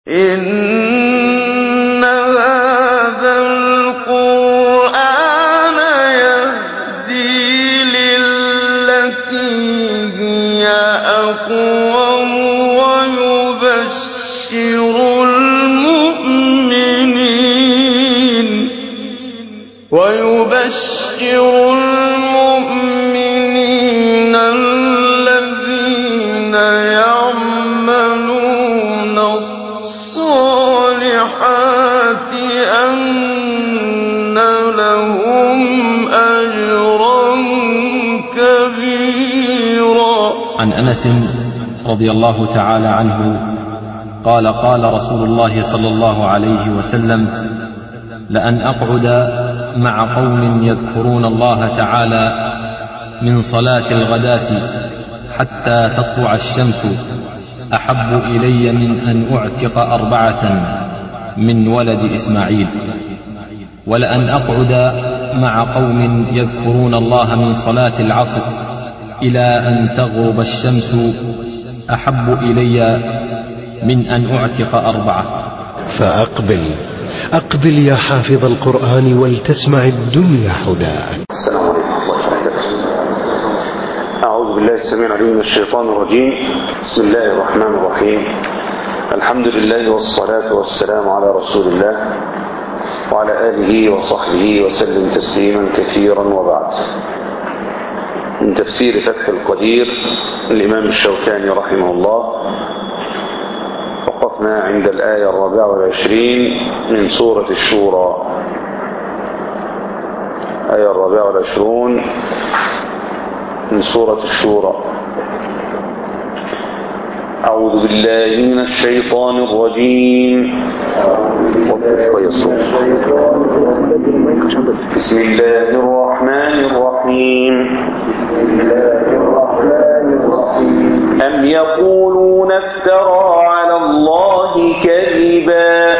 إِنَّ هَٰذَا الْقُرْآنَ يَهْدِي لِلَّتِي هِيَ أَقْوَمُ وَيُبَشِّرُ الْمُؤْمِنِينَ الَّذِينَ يَعْمَلُونَ الصَّالِحَاتِ أَنَّ لَهُمْ أَجْرًا كَبِيرًا عن انس رضي الله تعالى عنه قال قال رسول الله صلى الله عليه وسلم لان اقعد مع قوم يذكرون الله تعالى من صلاه الغداه حتى تطلع الشمس احب الي من ان اعتق اربعه من ولد اسماعيل ولان اقعد مع قوم يذكرون الله من صلاه العصر الى ان تغرب الشمس احب الي من ان اعتق اربعه فأقبل أقبل يا حافظ القرآن ولتسمع الدنيا حداك السلام عليكم ورحمة الله وبركاته أعوذ بالله السميع العليم من الشيطان الرجيم بسم الله الرحمن الرحيم الحمد لله والصلاة والسلام على رسول الله وعلى آله وصحبه وسلم تسليما كثيرا وبعد من تفسير فتح القدير الإمام الشوكاني رحمه الله وقفنا عند الآية الرابعة والعشرين من سورة الشورى آية الرابعة والعشرون من سورة الشورى أعوذ بالله من الشيطان الرجيم وطي شوية الصوت بسم الله الرحمن الرحيم أم يقولون افترى على الله كذبا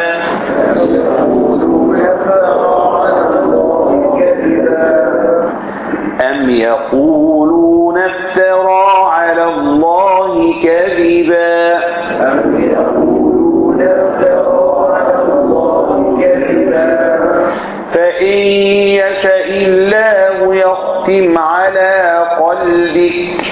أم يقولون افترى على الله كذبا فإن يشاء الله يختم على قلبك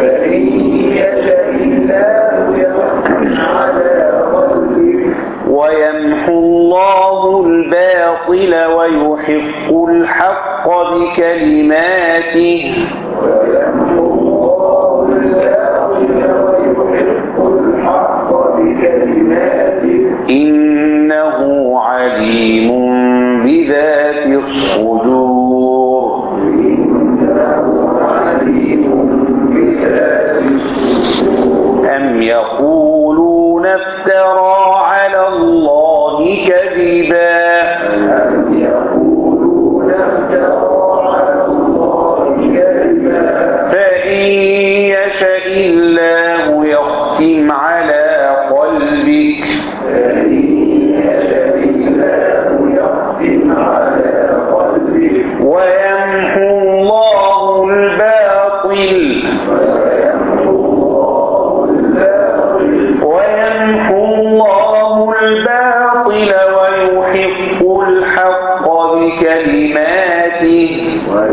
ويمحو الله الباطل ويحق الحق بكلماته إنه عليم بذات الصدور أم يقولون افترى على الله كذبا فإن يشاء الله يختم على قلبك ويمحو الله الباطل ويمحو الله الباطل ويحق الحق بكلماته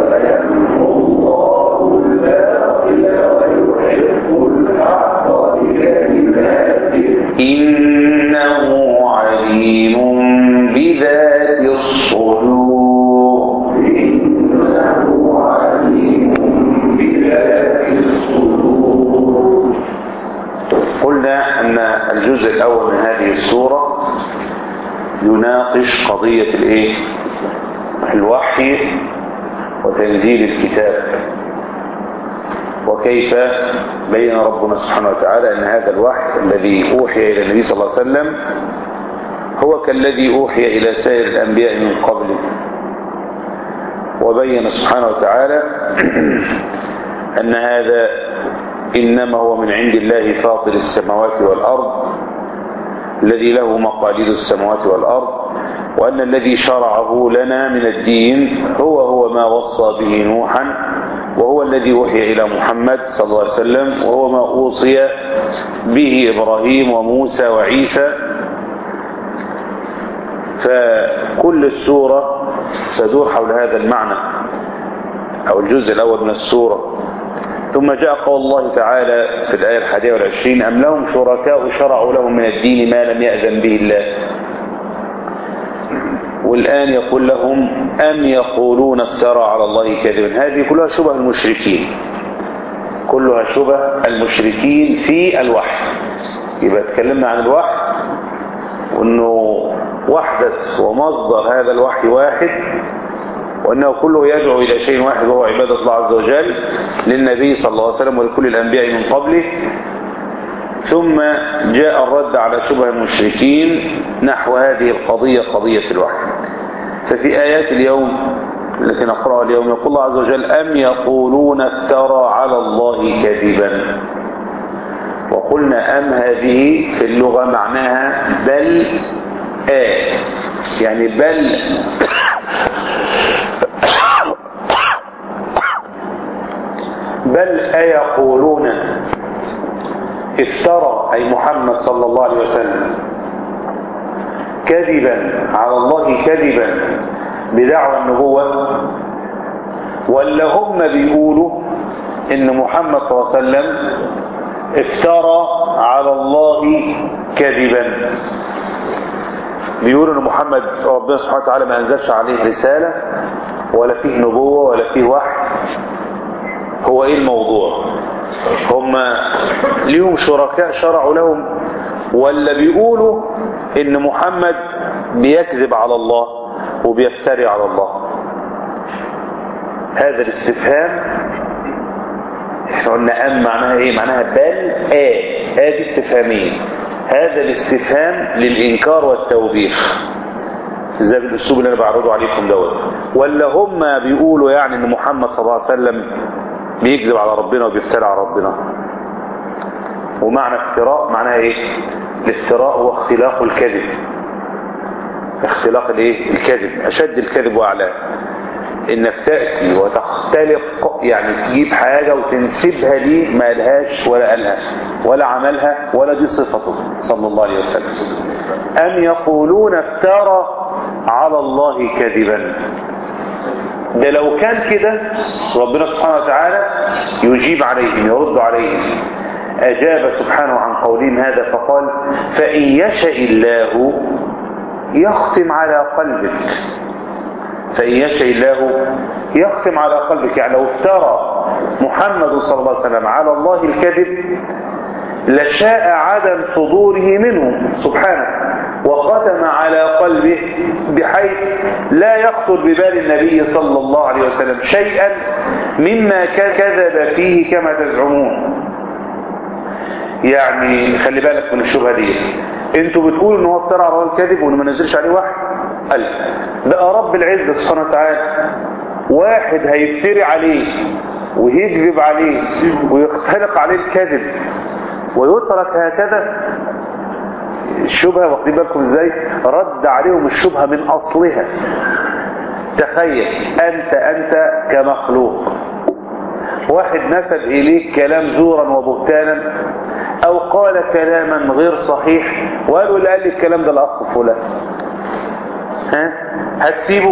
إنه عليم بذات الصدور قلنا أن الجزء الأول من هذه السورة يناقش قضية الإيه؟ الوحي وتنزيل الكتاب وكيف بين ربنا سبحانه وتعالى أن هذا الوحي الذي أوحي إلى النبي صلى الله عليه وسلم هو كالذي أوحي إلى سائر الأنبياء من قبله وبين سبحانه وتعالى أن هذا إنما هو من عند الله فاطر السماوات والأرض الذي له مقاليد السماوات والأرض وأن الذي شرعه لنا من الدين هو هو ما وصى به نوحا وهو الذي أوحي إلى محمد صلى الله عليه وسلم وهو ما أوصي به إبراهيم وموسى وعيسى فكل السورة تدور حول هذا المعنى أو الجزء الأول من السورة ثم جاء قول الله تعالى في الآية الحادية والعشرين أم لهم شركاء شرعوا لهم من الدين ما لم يأذن به الله والآن يقول لهم أم يقولون افترى على الله كذبا هذه كلها شبه المشركين كلها شبه المشركين في الوحي يبقى تكلمنا عن الوحي وأنه وحدة ومصدر هذا الوحي واحد وأنه كله يدعو إلى شيء واحد وهو عبادة الله عز وجل للنبي صلى الله عليه وسلم ولكل الأنبياء من قبله ثم جاء الرد على شبه المشركين نحو هذه القضية قضية الوحي ففي آيات اليوم التي نقرأها اليوم يقول الله عز وجل أم يقولون افترى على الله كذبا وقلنا أم هذه في اللغة معناها بل آه يعني بل بل أيقولون افترى أي محمد صلى الله عليه وسلم كذبا على الله كذبا بدعوى النبوة ولا هم بيقولوا ان محمد صلى الله عليه وسلم افترى على الله كذبا بيقولوا ان محمد ربنا سبحانه وتعالى ما انزلش عليه رسالة ولا فيه نبوة ولا فيه وحي هو ايه الموضوع هم ليهم شركاء شرعوا لهم ولا بيقولوا ان محمد بيكذب على الله وبيفتري على الله هذا الاستفهام احنا قلنا ام معناها ايه معناها بل اه هذه استفهامية هذا الاستفهام للانكار والتوبيخ زي بالاسلوب اللي انا بعرضه عليكم دوت ولا هم بيقولوا يعني ان محمد صلى الله عليه وسلم بيكذب على ربنا وبيفتري على ربنا ومعنى افتراء معناها ايه الافتراء هو اختلاق الكذب اختلاق الايه الكذب اشد الكذب واعلاه انك تأتي وتختلق يعني تجيب حاجة وتنسبها لي ما قالهاش ولا قالها ولا عملها ولا دي صفته صلى الله عليه وسلم أم يقولون افترى على الله كذبا ده لو كان كده ربنا سبحانه وتعالى يجيب عليهم يرد عليهم أجاب سبحانه عن قولهم هذا فقال فإن يشاء الله يختم على قلبك فإن يشاء الله يختم على قلبك يعني لو افترى محمد صلى الله عليه وسلم على الله الكذب لشاء عدم صدوره منه سبحانه وختم على قلبه بحيث لا يخطر ببال النبي صلى الله عليه وسلم شيئا مما كذب فيه كما تزعمون يعني خلي بالك من الشبهه دي انتوا بتقولوا ان هو افترى على الله الكذب وانه ما نزلش عليه وحي قال بقى رب العزه سبحانه وتعالى واحد هيفتري عليه ويكذب عليه ويختلق عليه الكذب ويترك هكذا الشبهة واخدين بالكم ازاي رد عليهم الشبهة من اصلها تخيل انت انت كمخلوق واحد نسب اليك كلام زورا وبهتانا او قال كلاما غير صحيح وقالوا اللي قال لي الكلام ده الاخ فلان ها هتسيبه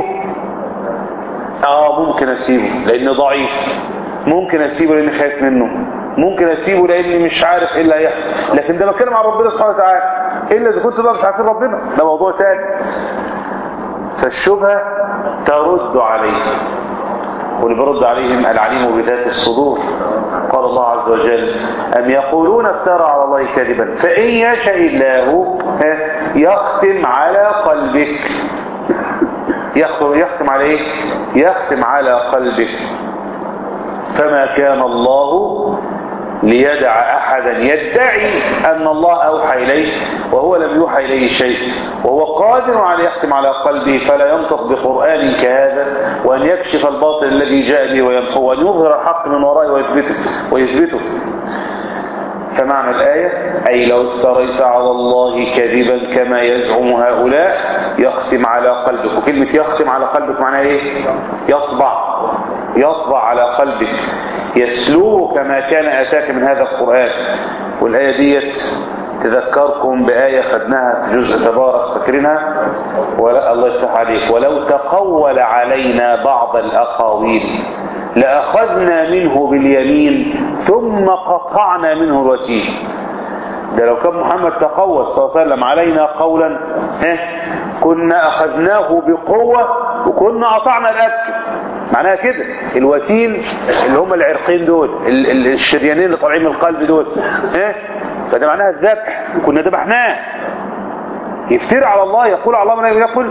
اه ممكن اسيبه لانه ضعيف ممكن اسيبه لاني خايف منه ممكن اسيبه لاني مش عارف ايه اللي هيحصل لكن ده بتكلم عن ربنا سبحانه وتعالى الا اذا كنتوا بقى مش عارفين ربنا ده موضوع تاني فالشبهه ترد عليه واللي بيرد عليهم العليم بذات الصدور قال الله عز وجل أم يقولون افترى على الله كذبا فإن يشاء الله يختم على قلبك يختم, يختم على ايه يختم على قلبك فما كان الله ليدع أحدا يدعي أن الله أوحى إليه وهو لم يوحى إليه شيء وهو قادر على يختم على قلبه فلا ينطق بقرآن كهذا وأن يكشف الباطل الذي جاء به ويمحوه وأن يظهر الحق من ورائه ويثبته, ويثبته فمعنى الآية أي لو افتريت على الله كذبا كما يزعم هؤلاء يختم على قلبك وكلمة يختم على قلبك معناها إيه يطبع يطبع على قلبك يسلوه كما كان أتاك من هذا القرآن والآية ديت تذكركم بآية خدناها في جزء تبارك فاكرينها ولا الله يفتح عليك ولو تقول علينا بعض الأقاويل لأخذنا منه باليمين ثم قطعنا منه الوتين ده لو كان محمد تقول صلى الله عليه وسلم علينا قولا اه كنا أخذناه بقوة وكنا قطعنا الأكل معناها كده الوتين اللي هم العرقين دول ال- ال- الشريانين اللي طالعين من القلب دول اه فده معناها الذبح وكنا ذبحناه يفتري على الله يقول على الله من يقول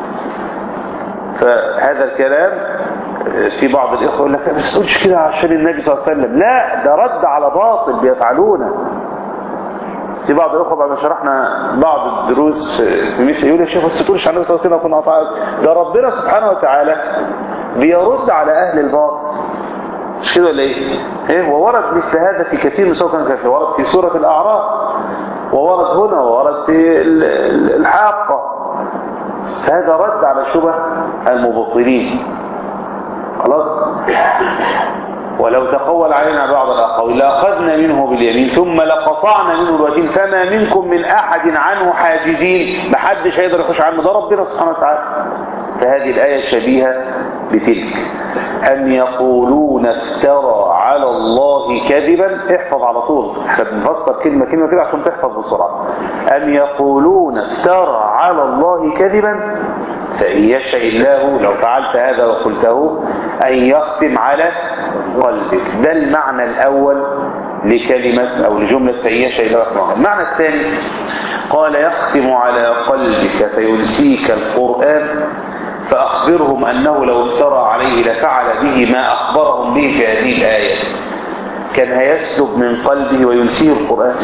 فهذا الكلام في بعض الإخوة يقول لك بس تقولش كده عشان النبي صلى الله عليه وسلم لا ده رد على باطل بيفعلونه في بعض الأخوة بعد ما شرحنا بعض الدروس في مثل يقول يا شيخ بس تقولش عن النبي صلى الله عليه وسلم كنا قطعنا ده ربنا سبحانه وتعالى بيرد على أهل الباطل مش كده ولا ايه؟ ايه وورد مثل هذا في كثير من سورة كان ورد في سورة الأعراف وورد هنا وورد في ال- ال- الحاقة فهذا رد على شبه المبطلين خلاص ولو تقول علينا بعض الأقاويل لأخذنا منه باليمين ثم لقطعنا منه الوتين فما منكم من أحد عنه حاجزين محدش هيقدر يخش عنه ده ربنا سبحانه وتعالى فهذه الآية شبيهة بتلك أم يقولون افترى على الله كذبا احفظ على طول احنا بنفسر كلمة كلمة كده عشان تحفظ بسرعة أم يقولون افترى على الله كذبا فإن يشاء الله لو فعلت هذا وقلته أن يختم على قلبك ده المعنى الأول لكلمة أو لجملة فإن يشاء الله يختم على المعنى الثاني قال يختم على قلبك فينسيك القرآن فأخبرهم أنه لو افترى عليه لفعل به ما أخبرهم به في هذه الآية كان هيسلب من قلبه وينسيه القرآن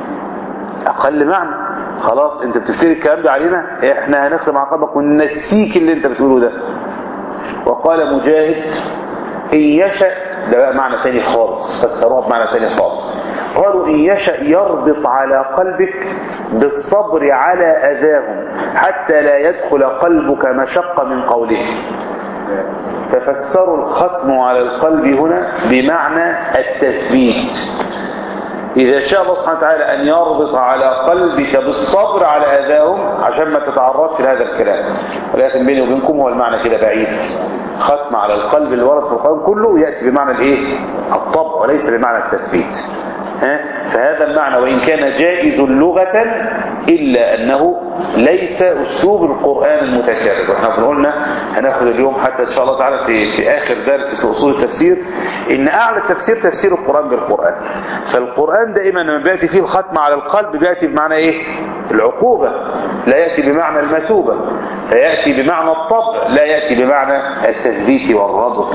أقل معنى خلاص انت بتفتري الكلام ده علينا احنا هنختم على قلبك وننسيك اللي انت بتقوله ده وقال مجاهد إن يشأ ده بقى معنى تاني خالص فسروها بمعنى تاني خالص قالوا إن يشأ يربط على قلبك بالصبر على أذاهم حتى لا يدخل قلبك مشقة من قولهم ففسروا الختم على القلب هنا بمعنى التثبيت إذا شاء الله سبحانه وتعالى أن يربط على قلبك بالصبر على أذاهم عشان ما تتعرضش لهذا الكلام ولكن بيني وبينكم هو المعنى كده بعيد ختم على القلب الورث في القلب كله يأتي بمعنى الإيه؟ الطبع وليس بمعنى التثبيت ها؟ فهذا المعنى وإن كان جائز لغة إلا أنه ليس أسلوب القرآن المتكرر واحنا قلنا هناخد اليوم حتى إن شاء الله تعالى في, في آخر درس في أصول التفسير إن أعلى التفسير تفسير القرآن بالقرآن فالقرآن دائما لما بيأتي فيه الختم على القلب بيأتي بمعنى إيه العقوبة لا يأتي بمعنى المثوبة فيأتي بمعنى الطبع لا يأتي بمعنى التثبيت والربط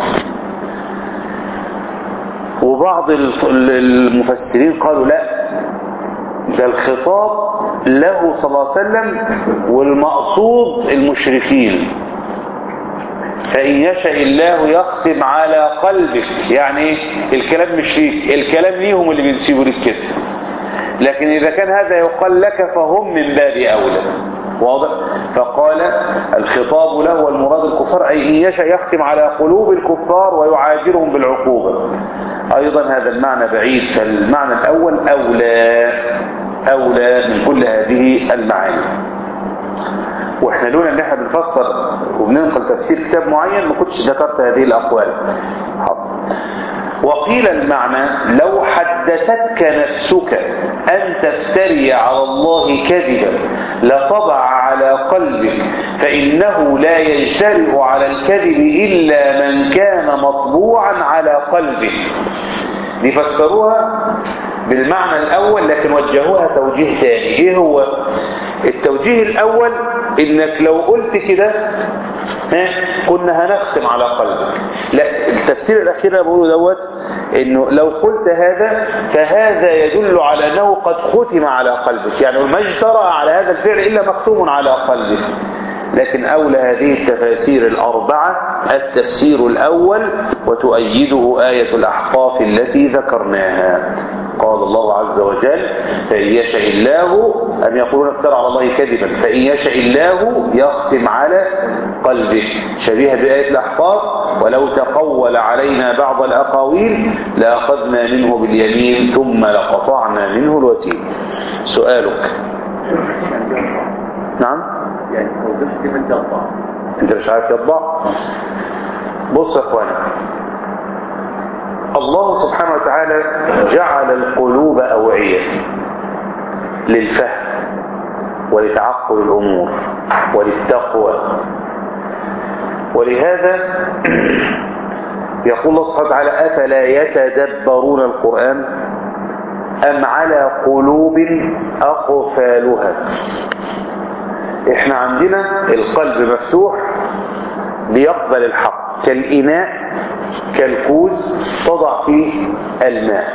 وبعض المفسرين قالوا لا ده الخطاب له صلى الله عليه وسلم والمقصود المشركين فإن يشاء الله يختم على قلبك يعني الكلام مش فيك الكلام ليهم اللي بينسيبوا لك كده لكن إذا كان هذا يقال لك فهم من باب أولى واضح فقال الخطاب له والمراد الكفار أي إن يشاء يختم على قلوب الكفار ويعاجرهم بالعقوبة أيضا هذا المعنى بعيد فالمعنى الأول أولى أولى من كل هذه المعاني واحنا لولا ان احنا بنفسر وبننقل تفسير كتاب معين ما كنتش ذكرت هذه الأقوال حاضر وقيل المعنى لو حدثتك نفسك أن تفتري على الله كذبا لطبع على قلبك فإنه لا يجترئ على الكذب إلا من كان مطبوعا على قلبه لفسروها بالمعنى الأول لكن وجهوها توجيه ثاني إيه هو التوجيه الأول إنك لو قلت كده ها كنا هنختم على قلبك لا التفسير الأخير اللي بقوله دوت إنه لو قلت هذا فهذا يدل على أنه قد ختم على قلبك يعني ما اجترأ على هذا الفعل إلا مختوم على قلبك لكن أولى هذه التفاسير الأربعة التفسير الأول وتؤيده آية الأحقاف التي ذكرناها قال الله عز وجل فإن يشاء الله أن يقولون افترى على الله كذبا فإن يشاء الله يختم على قلبه شبيه بآية الأحقاف ولو تقول علينا بعض الأقاويل لأخذنا منه باليمين ثم لقطعنا منه الوتين سؤالك نعم يعني توظيف كيف انت يطبع انت مش عارف يطبع بص يا اخواني الله سبحانه وتعالى جعل القلوب أوعية للفهم ولتعقل الأمور وللتقوى ولهذا يقول الله سبحانه وتعالى أفلا يتدبرون القرآن أم على قلوب أقفالها احنا عندنا القلب مفتوح بيقبل الحق كالإناء كالكوز تضع فيه الماء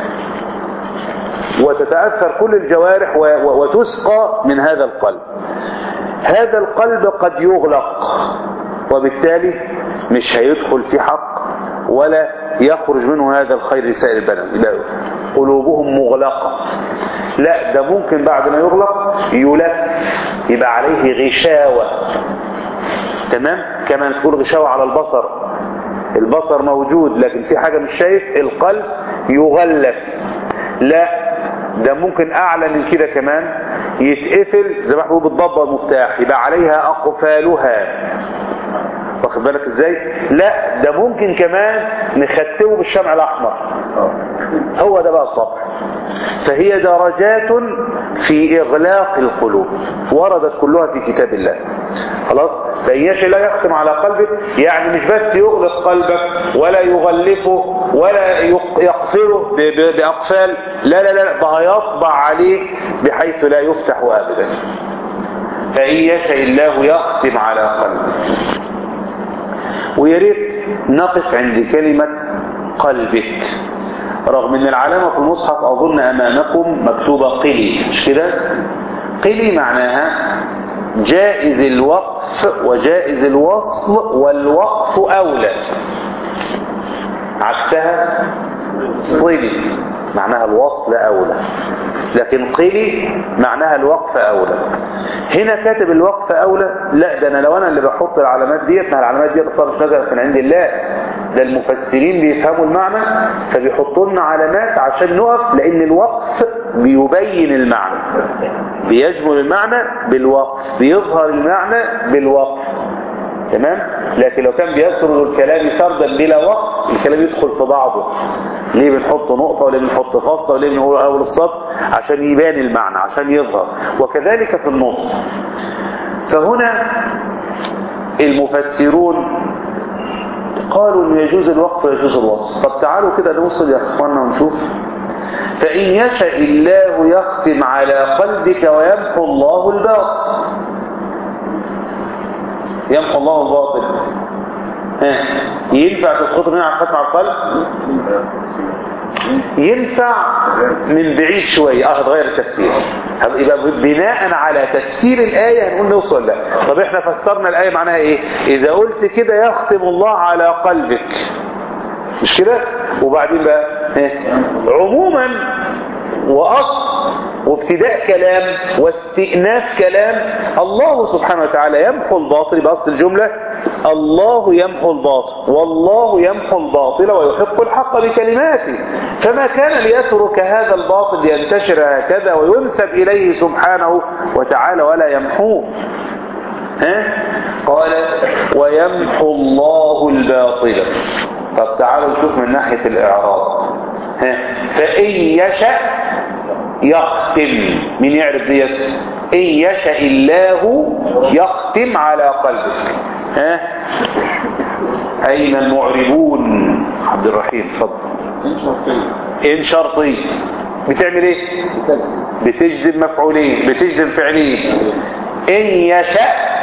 وتتأثر كل الجوارح و- و- وتسقى من هذا القلب هذا القلب قد يغلق وبالتالي مش هيدخل في حق ولا يخرج منه هذا الخير لسائر البلد لا قلوبهم مغلقة لا ده ممكن بعد ما يغلق يلف يبقى عليه غشاوة تمام كما تقول غشاوة على البصر البصر موجود لكن في حاجة مش شايف القلب يغلف لا ده ممكن اعلى من كده كمان يتقفل زي ما احنا بنقول بالضبه المفتاح يبقى عليها اقفالها واخد بالك ازاي لا ده ممكن كمان نختمه بالشمع الاحمر هو ده بقى الطبع فهي درجات في اغلاق القلوب وردت كلها في كتاب الله خلاص فإن يشاء لا يختم على قلبك يعني مش بس يغلق قلبك ولا يغلفه ولا يق- يقفله ب- ب- بأقفال لا لا لا ده هيطبع عليه بحيث لا يفتح أبدا فإن يشاء الله يختم على قلبك ويا ريت نقف عند كلمة قلبك رغم ان العلامة في المصحف اظن امامكم مكتوبة قلي مش كده قلي معناها جائز الوقف وجائز الوصل والوقف اولى عكسها صلي معناها الوصل اولى لكن قلي معناها الوقف اولى هنا كاتب الوقف اولى لا ده انا لو انا اللي بحط العلامات ديت ما العلامات ديت اصلا مش نازله من عند الله ده المفسرين بيفهموا المعنى فبيحطوا لنا علامات عشان نقف لان الوقف بيبين المعنى بيجمل المعنى بالوقف بيظهر المعنى بالوقف تمام لكن لو كان بيسرد الكلام سردا بلا وقت الكلام يدخل في بعضه ليه بنحط نقطة وليه بنحط فاصلة وليه بنقول أول السطر عشان يبان المعنى عشان يظهر وكذلك في النطق فهنا المفسرون قالوا ان يجوز الوقف ويجوز الوصف طب تعالوا كده نوصل يا اخوانا ونشوف فإن يشاء الله يختم على قلبك ويمحو الله الباطل يمحو الله الباطل ها ينفع تتخطب هنا على ختم على القلب ينفع من بعيد شوية اه هتغير التفسير يبقى بناء على تفسير الآية هنقول نوصل لا طب احنا فسرنا الآية معناها ايه اذا قلت كده يختم الله على قلبك مش كده وبعدين بقى ها؟ عموما واصل وابتداء كلام واستئناف كلام الله سبحانه وتعالى يمحو الباطل بأصل الجملة الله يمحو الباطل والله يمحو الباطل ويحق الحق بكلماته فما كان ليترك هذا الباطل ينتشر هكذا وينسب إليه سبحانه وتعالى ولا يمحوه ها؟ قال ويمحو الله الباطل طب تعالوا نشوف من ناحية الإعراب ها؟ فإن يشأ يختم مين يعرف ديت إن يشاء الله يختم على قلبك ها أين المعربون عبد الرحيم اتفضل إن شرطية إن شرطي بتعمل إيه بتجزم بتجزم مفعولين بتجزم فعلين إن يشاء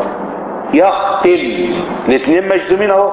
يختم الاثنين مجزومين اهو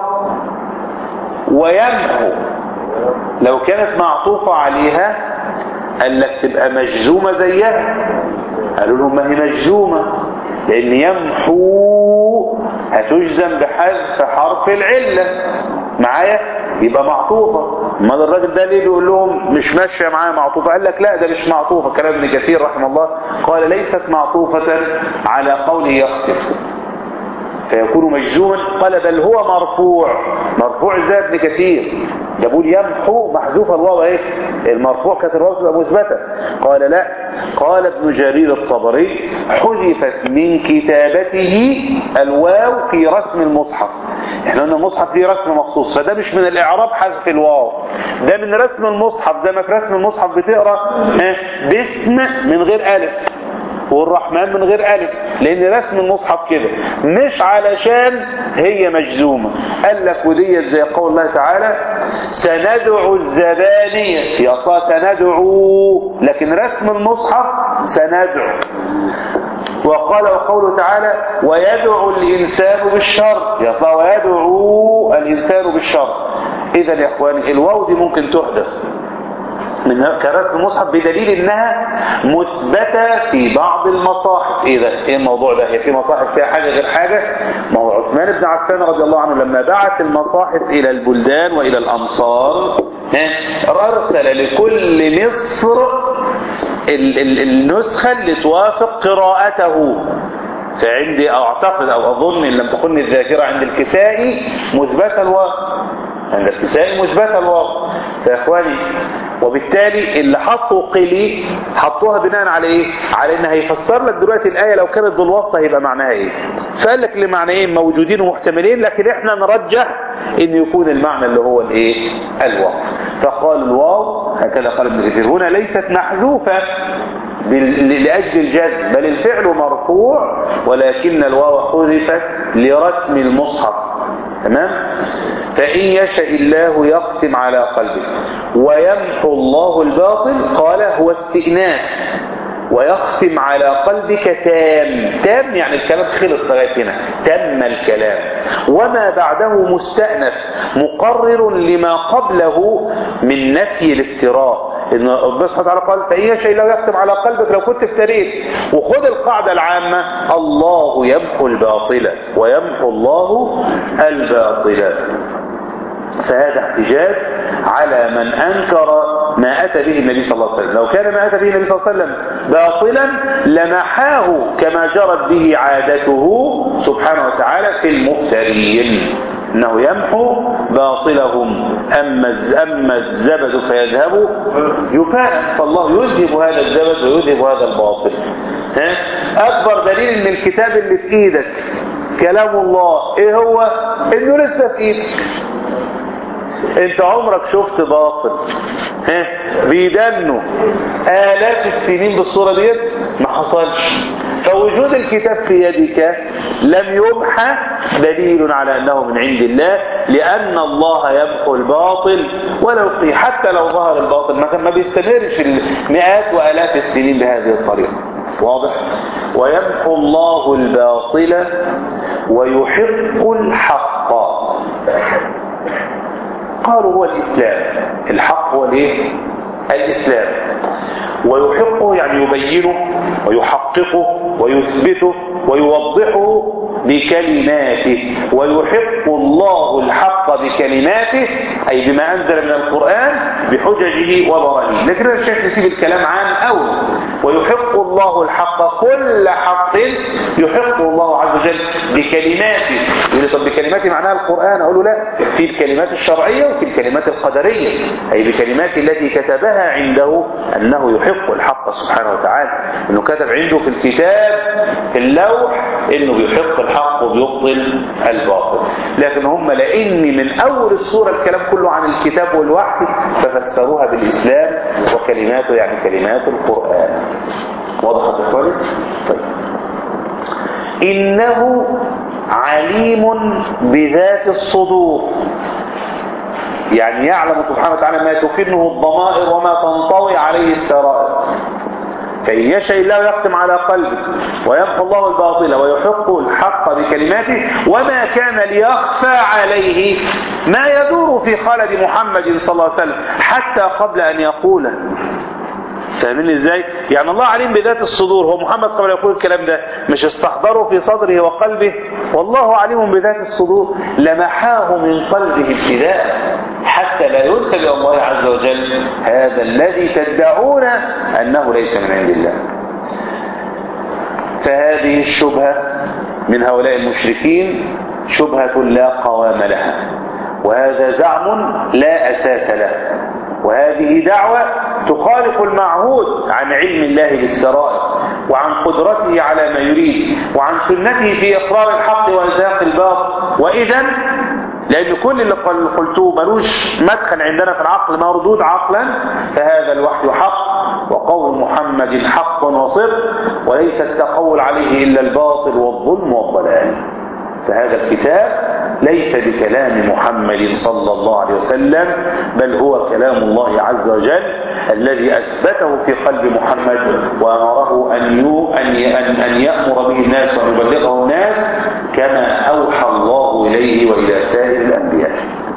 ويمحو لو كانت معطوفة عليها قال لك تبقى مجزومة زيها قالوا لهم ما هي مجزومة لأن يمحو هتجزم بحذف حرف العلة معايا يبقى معطوفة ما الراجل ده ليه بيقول لهم مش ماشية معايا معطوفة قال لك لا ده مش معطوفة كلام ابن كثير رحمه الله قال ليست معطوفة على قوله يختم فيكون مجزوما قال بل هو مرفوع مرفوع ازاي ابن كثير ده بقول يمحو محذوفة الواو ايه المرفوع كانت الواو تبقى مثبتة قال لا قال ابن جرير الطبري حذفت من كتابته الواو في رسم المصحف احنا قلنا المصحف فيه رسم مخصوص فده مش من الاعراب حذف الواو ده من رسم المصحف زي ما في رسم المصحف بتقرا اه، باسم من غير الف والرحمن من غير ألف لأن رسم المصحف كده مش علشان هي مجزومة قال لك وديت زي قول الله تعالى سندعو الزبانية يا أصلا سندعو لكن رسم المصحف سندعو وقال وقوله تعالى ويدعو الإنسان بالشر يا أصلا ويدعو الإنسان بالشر إذا يا إخواني الواو دي ممكن تحدث من كرسم المصحف بدليل انها مثبتة في بعض المصاحف ايه ده ايه الموضوع ده هي في مصاحف فيها حاجة غير حاجة ما هو عثمان بن عفان رضي الله عنه لما بعت المصاحف الى البلدان والى الامصار ها، ارسل لكل مصر ال- ال- النسخة اللي توافق قراءته فعندي اعتقد او اظن ان لم تكن الذاكرة عند الكسائي مثبتة الواو عند الكسائي مثبتة الواو يا اخواني وبالتالي اللي حطوا قلي حطوها بناء على ايه على ان هيفسر لك دلوقتي الايه لو كانت بالواسطه هيبقى معناها ايه فقال لك لمعنيين موجودين ومحتملين لكن احنا نرجح ان يكون المعنى اللي هو الايه الواو فقال الواو هكذا قال ابن كثير هنا ليست محذوفه بال- لأجل الجزم بل الفعل مرفوع ولكن الواو حذفت لرسم المصحف تمام فإن يشاء الله يختم على قلبك ويمحو الله الباطل قال هو استئناف ويختم على قلبك تام تام يعني الكلام خلص لغايه هنا تم الكلام وما بعده مستأنف مقرر لما قبله من نفي الافتراء ان ربنا سبحانه وتعالى قال فإن يشاء الله يختم على قلبك لو كنت افتريت وخد القاعدة العامة الله يمحو الباطل ويمحو الله الباطل فهذا احتجاج على من أنكر ما أتى به النبي صلى الله عليه وسلم لو كان ما أتى به النبي صلى الله عليه وسلم باطلا لمحاه كما جرت به عادته سبحانه وتعالى في المفترين انه يمحو باطلهم اما الز- اما الزبد فيذهب جفاء فالله يذهب هذا الزبد ويذهب هذا الباطل ها اكبر دليل ان الكتاب اللي في ايدك كلام الله ايه هو انه لسه في ايدك انت عمرك شفت باطل ها بيدنوا آلاف السنين بالصورة ديت ما حصلش فوجود الكتاب في يدك لم يمحى دليل على أنه من عند الله لأن الله يمحو الباطل ولو قي حتى لو ظهر الباطل ما كان ما بيستمرش المئات وآلاف السنين بهذه الطريقة واضح ويمحو الله الباطل ويحق الحق قالوا هو الإسلام الحق هو الايه الإسلام ويحقه يعني يبينه ويحققه ويثبته ويوضحه بكلماته ويحق الله الحق بكلماته أي بما أنزل من القرآن بحججه وبراهين لكن الشيخ يسيب الكلام عام أول ويحق الله الحق كل حق يحقه الله عز وجل بكلماته يقول لي طب بكلماته معناها القرآن أقول له لا في الكلمات الشرعية وفي الكلمات القدرية أي بكلمات التي كتبها عنده أنه يحق الحق سبحانه وتعالى أنه كتب عنده في الكتاب في اللوح أنه بيحق الحق وبيبطل الباطل لكن هم لأن من أول السورة الكلام كله عن الكتاب والوحي ففسروها بالإسلام وكلماته يعني كلمات القرآن واضح يا اخواني؟ طيب إنه عليم بذات الصدور يعني يعلم سبحانه وتعالى ما تكنه الضمائر وما تنطوي عليه السرائر فإن يشاء الله يختم على قلبك ويمحو الله الباطل ويحق الحق بكلماته وما كان ليخفى عليه ما يدور في خلد محمد صلى الله عليه وسلم حتى قبل أن يقوله فاهمين ازاي يعني الله عليم بذات الصدور هو محمد قبل يقول الكلام ده مش استحضره في صدره وقلبه والله عليم بذات الصدور لمحاه من قلبه ابتداء حتى لا يدخل الى الله عز وجل هذا الذي تدعون انه ليس من عند الله فهذه الشبهة من هؤلاء المشركين شبهة لا قوام لها وهذا زعم لا أساس له وهذه دعوة تخالف المعهود عن علم الله بالسرائر وعن قدرته على ما يريد وعن سنته في إقرار الحق وإزهاق الباطل وإذا لأن كل اللي قل- قلتوه ملوش مدخل عندنا في العقل مردود عقلا فهذا الوحي حق وقول محمد حق وصدق وليس التقول عليه إلا الباطل والظلم والضلال فهذا الكتاب ليس بكلام محمد صلى الله عليه وسلم بل هو كلام الله عز وجل الذي أثبته في قلب محمد وأمره أن يو أن أن أن يأمر به الناس وأن يبلغه الناس كما أوحى الله إليه وإلى سائر الأنبياء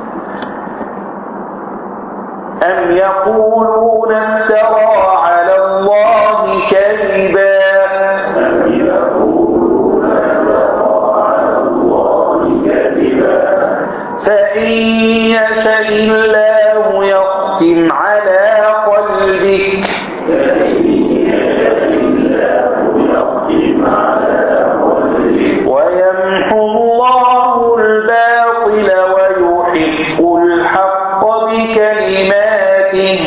أم يقولون افترى على الله كذبا فإن يشاء الله يختم على قلبك ويمحو الله الباطل ويحق الحق بكلماته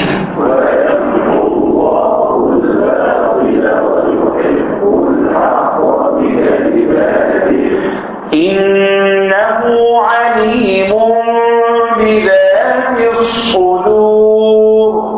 إنه عليم بذات الصدور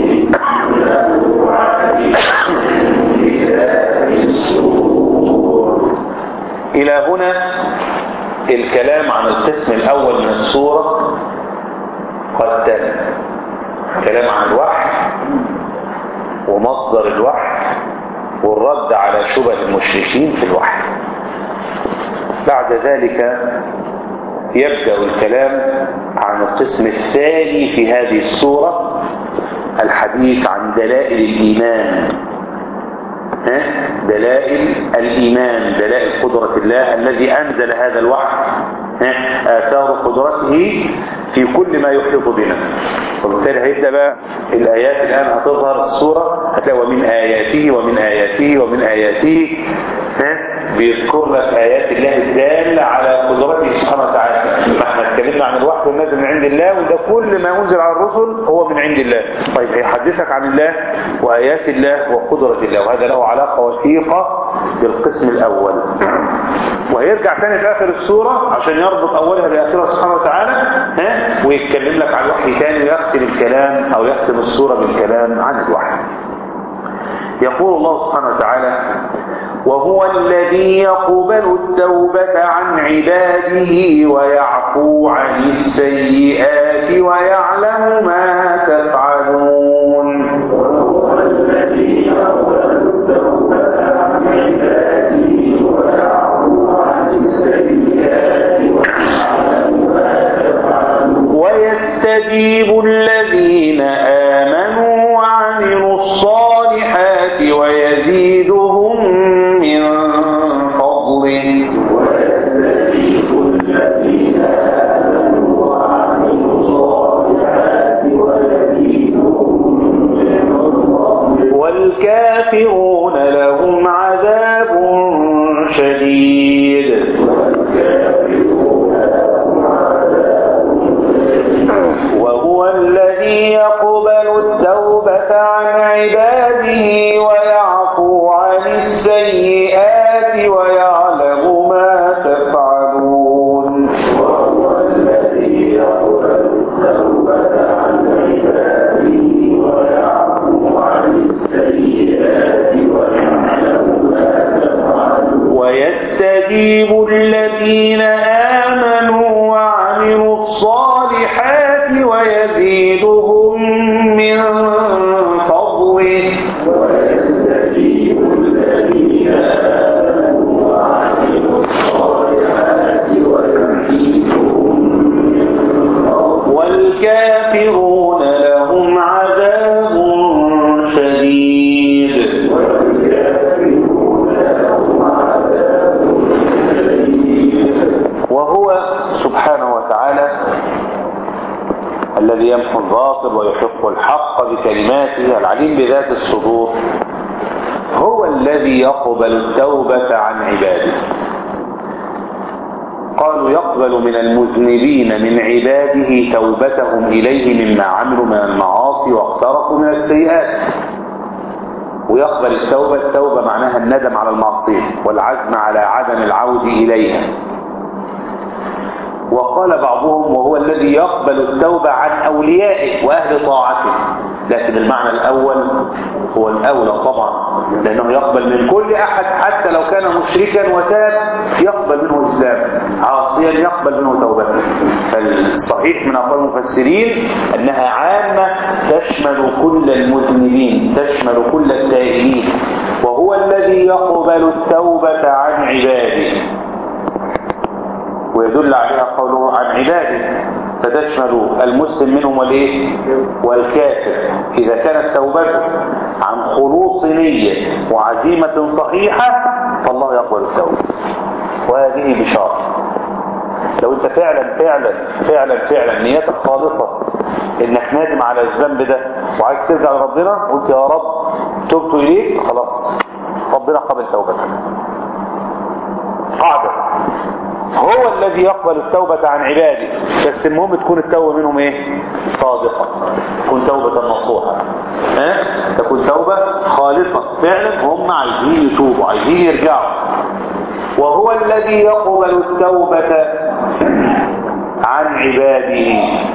إلى هنا الكلام عن القسم الأول من السورة قد تم كلام عن الوحي ومصدر الوحي والرد على شبه المشركين في الوحي بعد ذلك يبدأ الكلام عن القسم الثاني في هذه السورة الحديث عن دلائل الإيمان ها؟ دلائل الإيمان دلائل قدرة الله الذي أنزل هذا الوحي ها؟ آثار قدرته في كل ما يحيط بنا وبالتالي هيبدأ بقى الآيات الآن هتظهر السورة هتلاقي ومن آياته ومن آياته ومن آياته ها؟ بيذكر لك آيات الله الدالة على قدرته سبحانه وتعالى ما احنا اتكلمنا عن الوحي والنازل من عند الله وده كل ما أنزل على الرسل هو من عند الله طيب هيحدثك عن الله وآيات الله وقدرة الله وهذا له علاقة وثيقة بالقسم الأول وهيرجع تاني في آخر السورة عشان يربط أولها بآخرها سبحانه وتعالى ها ويتكلم لك عن الوحي تاني ويختم الكلام أو يختم السورة بالكلام عن الوحي يقول الله سبحانه وتعالى وهو الذي يقبل التوبة عن عباده ويعفو عن السيئات ويعلم ما تفعلون ويستجيب الذين آمنوا وعملوا الصالحات ويزيدهم من فضله والكافرون لهم عذاب شديد وهو الذي يقبل التوبة عن عباده ويعفو عن السيئات ويعلم ما تفعلون ويستجيب الذين آمنوا وعملوا الصالحات ويزيدهم من فضله والكافرون لهم عذاب شديد وهو سبحانه وتعالى الذي يمحو الباطل ويحق الحق بكلماته العليم بذات الصدور هو الذي يقبل التوبة عن عباده قالوا يقبل من المذنبين من عباده توبتهم إليه مما عملوا من المعاصي واقترفوا من السيئات ويقبل التوبة التوبة معناها الندم على المعصية والعزم على عدم العود إليها وقال بعضهم وهو الذي يقبل التوبة عن أوليائه وأهل طاعته لكن المعنى الأول هو الأولى طبعا لأنه يقبل من كل أحد حتى لو كان مشركا وتاب يقبل منه الإسلام عاصيا يقبل منه توبته فالصحيح من أقوال المفسرين أنها عامة تشمل كل المذنبين تشمل كل التائبين وهو الذي يقبل التوبة عن عباده ويدل عليها قوله عن عباده فتشمل المسلم منهم والايه والكافر اذا كانت توبته عن خلوص نيه وعزيمه صحيحه فالله يقبل التوبه وهذه بشاره لو انت فعلا فعلا فعلا فعلا نيتك خالصه انك نادم على الذنب ده وعايز ترجع لربنا قلت يا رب تبت اليك خلاص ربنا قبل توبتك قاعده هو الذي يقبل التوبة عن عباده بس المهم تكون التوبة منهم ايه صادقة تكون توبة نصوحة ها تكون توبة خالصة فعلا هم عايزين يتوبوا عايزين يرجعوا وهو الذي يقبل التوبة عن عباده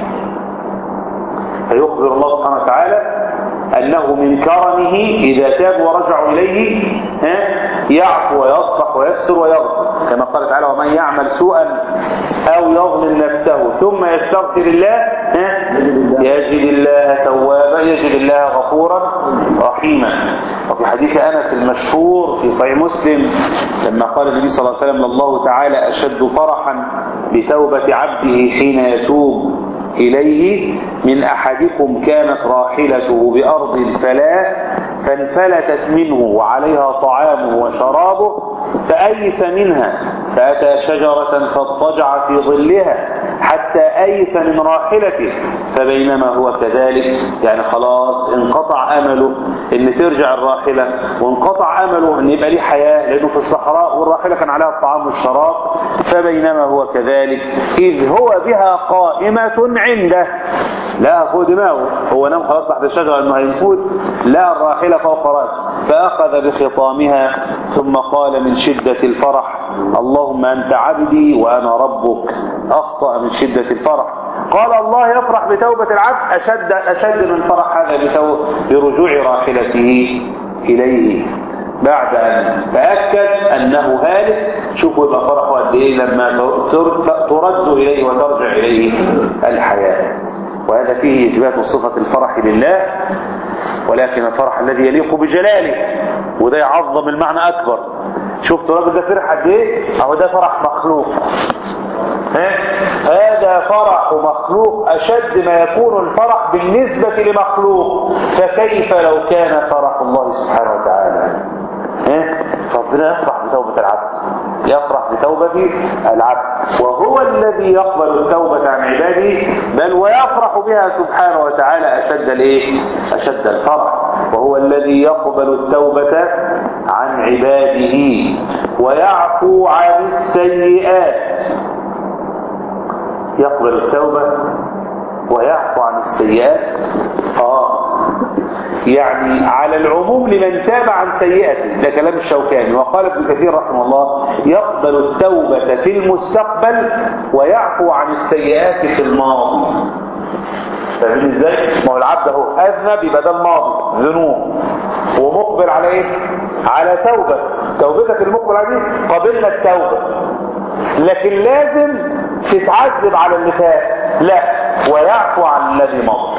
فيخبر الله سبحانه وتعالى أنه من كرمه إذا تابوا ورجعوا إليه ها يعفو ويصفح ويستر ويغفر كما قال تعالى ومن يعمل سوءا أو يظلم نفسه ثم يستغفر الله ها يجد الله توابا يجد الله غفورا رحيما وفي حديث أنس المشهور في صحيح مسلم لما قال النبي صلى الله عليه وسلم الله تعالى أشد فرحا بتوبة عبده حين يتوب إليه من أحدكم كانت راحلته بأرض فلاة فانفلتت منه وعليها طعامه وشرابه فأيس منها فأتى شجرة فاضطجع في ظلها حتى أيس من راحلته فبينما هو كذلك يعني خلاص انقطع أمله ان ترجع الراحلة وانقطع أمله ان يبقى ليه حياة لأنه في الصحراء والراحلة كان عليها الطعام والشراب فبينما هو كذلك إذ هو بها قائمة عنده لا فوق دماغه هو نام خلاص تحت الشجرة انه هينفوت لا الراحلة فوق رأسه فأخذ بخطامها ثم قال من شدة الفرح اللهم أنت عبدي وأنا ربك أخطأ من شدة الفرح قال الله يفرح بتوبة العبد أشد, أشد من فرح هذا برجوع راحلته إليه بعد أن تأكد أنه هالك شوفوا يبقى فرحه قد إيه لما ترد إليه وترجع إليه الحياة وهذا فيه إثبات صفة الفرح لله ولكن الفرح الذي يليق بجلاله وده يعظم المعنى أكبر شفت الراجل ده فرح قد إيه أهو ده فرح مخلوق ها؟ هذا فرح مخلوق أشد ما يكون الفرح بالنسبة لمخلوق فكيف لو كان فرح الله سبحانه وتعالى ها؟ ربنا يفرح بتوبة العبد يفرح بتوبة العبد وهو الذي يقبل التوبة عن عباده بل ويفرح بها سبحانه وتعالى أشد الايه أشد الفرح وهو الذي يقبل التوبة عن عباده ويعفو عن السيئات يقبل التوبة ويعفو عن السيئات آه يعني على العموم لمن تاب عن سيئته ده كلام الشوكاني وقال ابن كثير رحمه الله يقبل التوبة في المستقبل ويعفو عن السيئات في الماضي فاهمين ازاي؟ ما هو العبد اهو اذنب يبقى ده الماضي ذنوب ومقبل على ايه؟ على توبة توبتك المقبل على دي قبلنا التوبة لكن لازم تتعذب على اللي فات لا ويعفو عن الذي مضى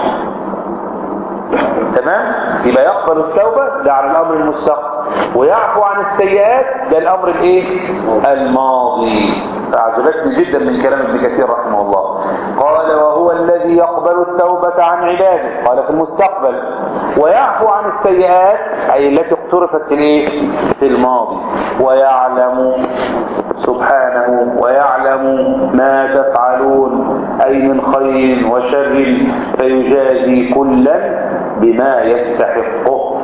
تمام يبقى يقبل التوبة ده على الامر المستقبل ويعفو عن السيئات ده الامر الايه الماضي اعجبتني جدا من كلام ابن كثير رحمه الله قال وهو الذي يقبل التوبة عن عباده قال في المستقبل ويعفو عن السيئات اي التي اقترفت في الايه في الماضي ويعلم سبحانه ويعلم ما تفعلون أي من خير وشر فيجازي كلا بما يستحقه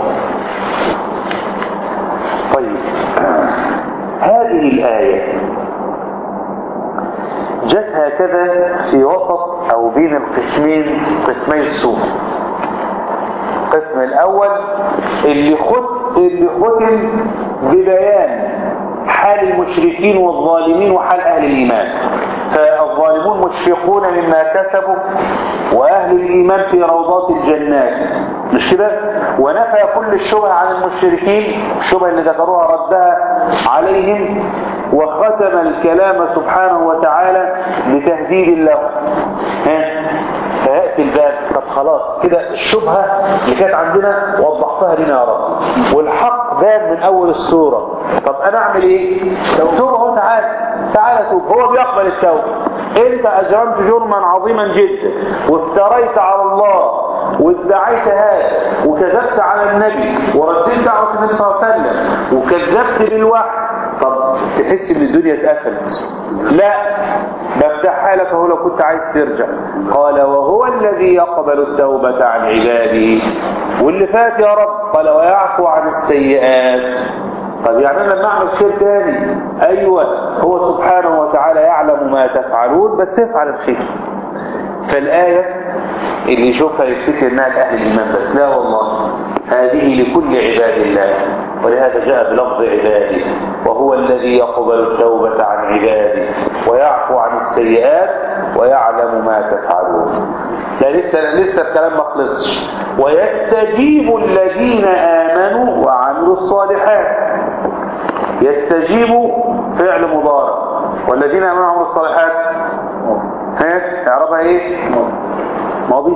طيب هذه الآية جت هكذا في وسط او بين القسمين قسمي السوق القسم الاول اللي خد اللي ختم ببيان حال المشركين والظالمين وحال اهل الايمان فالظالمون مشفقون مما كسبوا واهل الايمان في روضات الجنات مش كده ونفى كل الشبه عن المشركين الشبه اللي ذكروها ردها عليهم وختم الكلام سبحانه وتعالى بتهديد له ها فيأتي الباب طب خلاص كده الشبهة اللي كانت عندنا وضحتها لنا يا رب والحق بان من أول السورة طب أنا أعمل إيه؟ لو توب هو تعالى تعالى توب هو بيقبل التوبة أنت أجرمت جرما عظيما جدا وافتريت على الله وادعيت هذا وكذبت على النبي ورديت دعوة النبي صلى الله عليه وسلم وكذبت بالوحي طب تحس ان الدنيا اتقفلت لا بفتحها لك اهو لو كنت عايز ترجع قال وهو الذي يقبل التوبة عن عباده واللي فات يا رب قال ويعفو عن السيئات طب يعني انا لما اعمل خير تاني ايوه هو سبحانه وتعالى يعلم ما تفعلون بس افعل الخير فالآية اللي يشوفها يفتكر انها لأهل الإيمان بس لا والله هذه لكل عباد الله ولهذا جاء بلفظ عباده وهو الذي يقبل التوبة عن عباده ويعفو عن السيئات ويعلم ما تفعلون لا لسه لسه الكلام ما خلصش ويستجيب الذين آمنوا وعملوا الصالحات يستجيب فعل مضارع والذين آمنوا وعملوا الصالحات ها اعربها ايه ماضي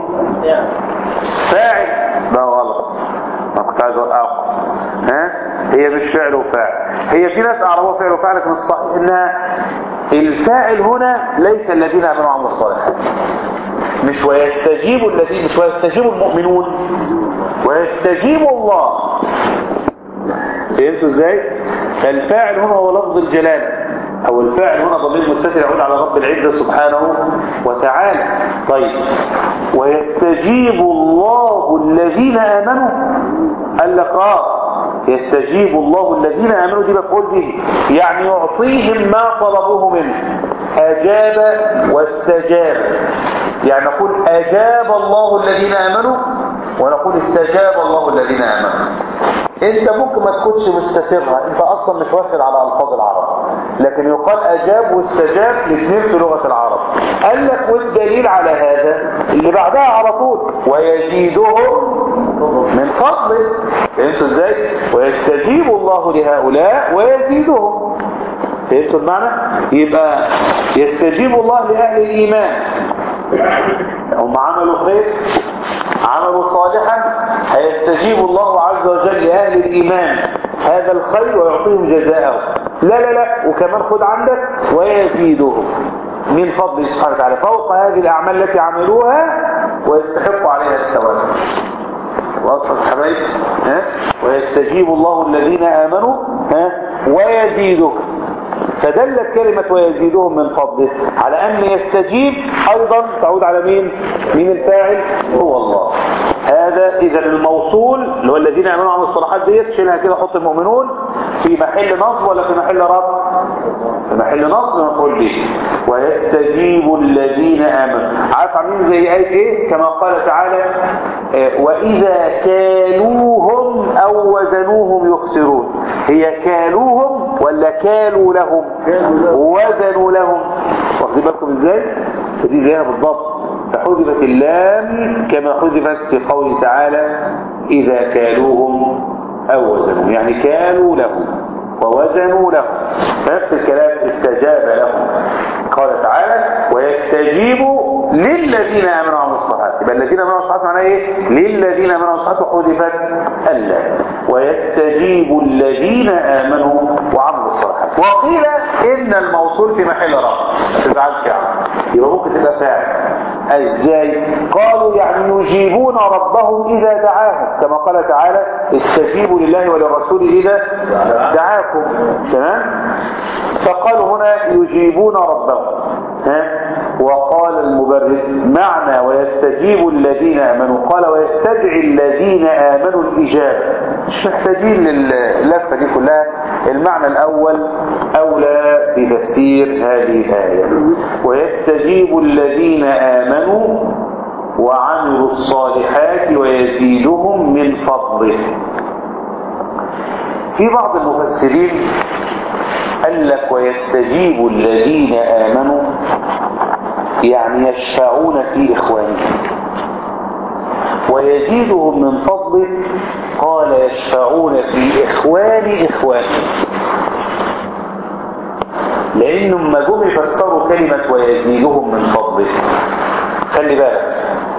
فاعل ده غلط ما كنت عايز اوقف ها هي مش فعل وفاعل هي في ناس اعربوها فعل وفاعل لكن الصحيح انها الفاعل هنا ليس الذين امنوا وعملوا الصالحات مش ويستجيب الذين مش ويستجيب المؤمنون ويستجيب الله فهمتوا ازاي الفاعل هنا هو لفظ الجلاله او الفاعل هنا ضمير مستتر يعود على رب العزة سبحانه وتعالى طيب ويستجيب الله الذين امنوا قال لك اه يستجيب الله الذين امنوا دي مفعول به يعني يعطيهم ما طلبوه منه اجاب واستجاب يعني نقول اجاب الله الذين امنوا ونقول استجاب الله الذين امنوا انت ممكن ما تكونش مستسرها انت اصلا مش واخد على الفاظ العرب لكن يقال اجاب واستجاب الاثنين في لغه العرب قال لك والدليل على هذا اللي بعدها على طول ويزيدهم من فضله فهمتوا ازاي ويستجيب الله لهؤلاء ويزيدهم فهمتوا المعنى يبقى يستجيب الله لاهل الايمان هم عملوا خير عملوا صالحا هيستجيب الله عز وجل لأهل الإيمان هذا الخير ويعطيهم جزاءه لا لا لا وكمان خد عندك ويزيدهم من فضل سبحانه وتعالى فوق هذه الأعمال التي عملوها ويستحق عليها الثواب واصل حبايب ها ويستجيب الله الذين آمنوا ها ويزيدهم فدلت كلمة ويزيدهم من فضله على أن يستجيب أيضا تعود على مين مين الفاعل هو الله هذا إذا الموصول اللي هو الذين يعملون عن الصلاحات ديت شيلها كده حط المؤمنون في محل نصب ولا في محل رب في محل نصب مفعول به ويستجيب الذين آمنوا عارف عاملين زي آية إيه كما قال تعالى آه، وإذا كالوهم أو وزنوهم يخسرون هي كالوهم ولا كالوا لهم وزنوا لهم واخدين بالكم ازاي فدي زيها بالضبط فحذفت اللام كما حذفت في قوله تعالى إذا كالوهم أو وزنوا يعني كالوا لهم ووزنوا لهم فنفس الكلام استجاب لهم قال تعالى ويستجيب للذين امنوا وعملوا الصالحات يبقى الذين امنوا وعملوا الصالحات معناه ايه للذين امنوا وعملوا الصالحات وحذفت الا ويستجيب الذين امنوا وعملوا الصالحات وقيل ان الموصول في محل رفع ما تزعلش يعني يبقى ممكن تبقى فاعل ازاي قالوا يعني يجيبون ربهم اذا دعاهم كما قال تعالى استجيبوا لله وللرسول اذا دعاكم تمام فقالوا هنا يجيبون ربهم ها وقال المبرر معنى ويستجيب الذين امنوا قال ويستدعي الذين امنوا الاجابه مش محتاجين للفه دي كلها المعنى الاول أولى بتفسير هذه الآية ويستجيب الذين آمنوا وعملوا الصالحات ويزيدهم من فضله في بعض المفسرين قال لك ويستجيب الذين آمنوا يعني يشفعون في إخوانهم ويزيدهم من فضله قال يشفعون في إخوان إخوانهم لأنهم ما جم يفسروا كلمة ويزيدهم من فضله خلي بالك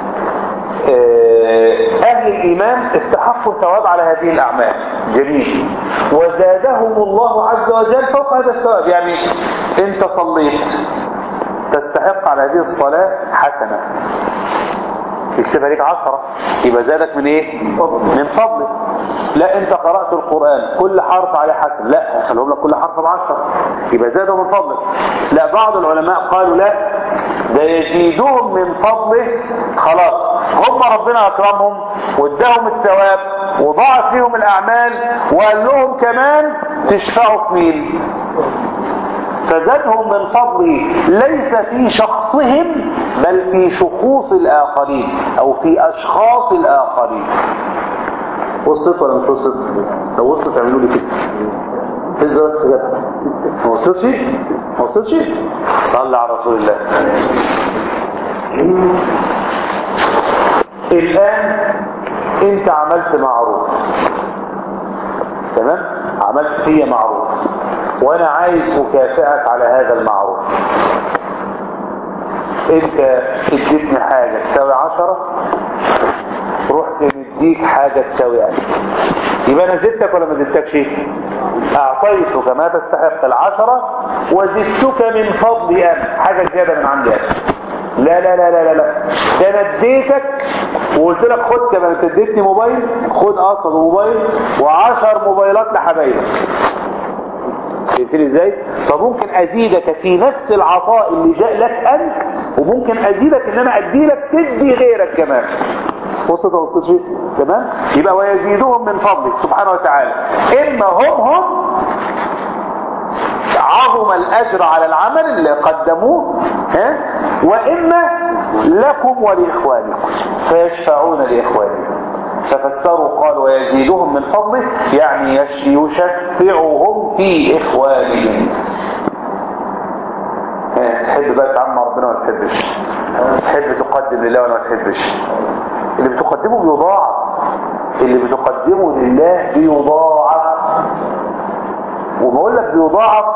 أهل الإيمان استحقوا الثواب على هذه الأعمال جميل وزادهم الله عز وجل فوق هذا الثواب يعني أنت صليت تستحق على هذه الصلاة حسنة يكتبها لك عشرة يبقى زادك من ايه من فضله لا انت قرأت القرآن كل حرف عليه حسن لا خلوهم لك كل حرف بعشرة يبقى زاده من فضله لا بعض العلماء قالوا لا ده يزيدهم من فضله خلاص هم ربنا اكرمهم واداهم الثواب وضاعف فيهم الاعمال وقال لهم كمان تشفعوا في مين فزادهم من فضله ليس في شخصهم بل في شخوص الآخرين أو في أشخاص الآخرين وصلت ولا مش وصلت لو وصلت اعملوا لي كده هز راسك كده ما وصلتش ما وصلتش صلى على رسول الله الآن انت عملت معروف تمام عملت فيا معروف وانا عايز اكافئك على هذا المعروف انت اديتني حاجة تساوي عشرة رحت مديك حاجة تساوي ألف يبقى انا زدتك ولا ما زدتكش اعطيتك ما تستحق العشرة وزدتك من فضلي انا حاجة زيادة من عندي انا لا لا لا لا لا لا ده انا اديتك وقلت لك خد كمان انت اديتني موبايل خد اصل موبايل وعشر موبايلات لحبايبك فهمتني ازاي فممكن ازيدك في نفس العطاء اللي جاء لك انت وممكن ازيدك ان انا ادي لك تدي غيرك كمان وصلت وصلت شيء تمام يبقى ويزيدهم من فضله سبحانه وتعالى اما هم هم عظم الاجر على العمل اللي قدموه ها واما لكم ولاخوانكم فيشفعون لاخوانكم ففسروا قال ويزيدهم من فضله يعني يشفعهم في إخوانهم تحب بقى تعمى ربنا ولا تحبش تحب تقدم لله ولا ما تحبش اللي بتقدمه بيضاعف اللي بتقدمه لله بيضاعف وبقول لك بيضاعف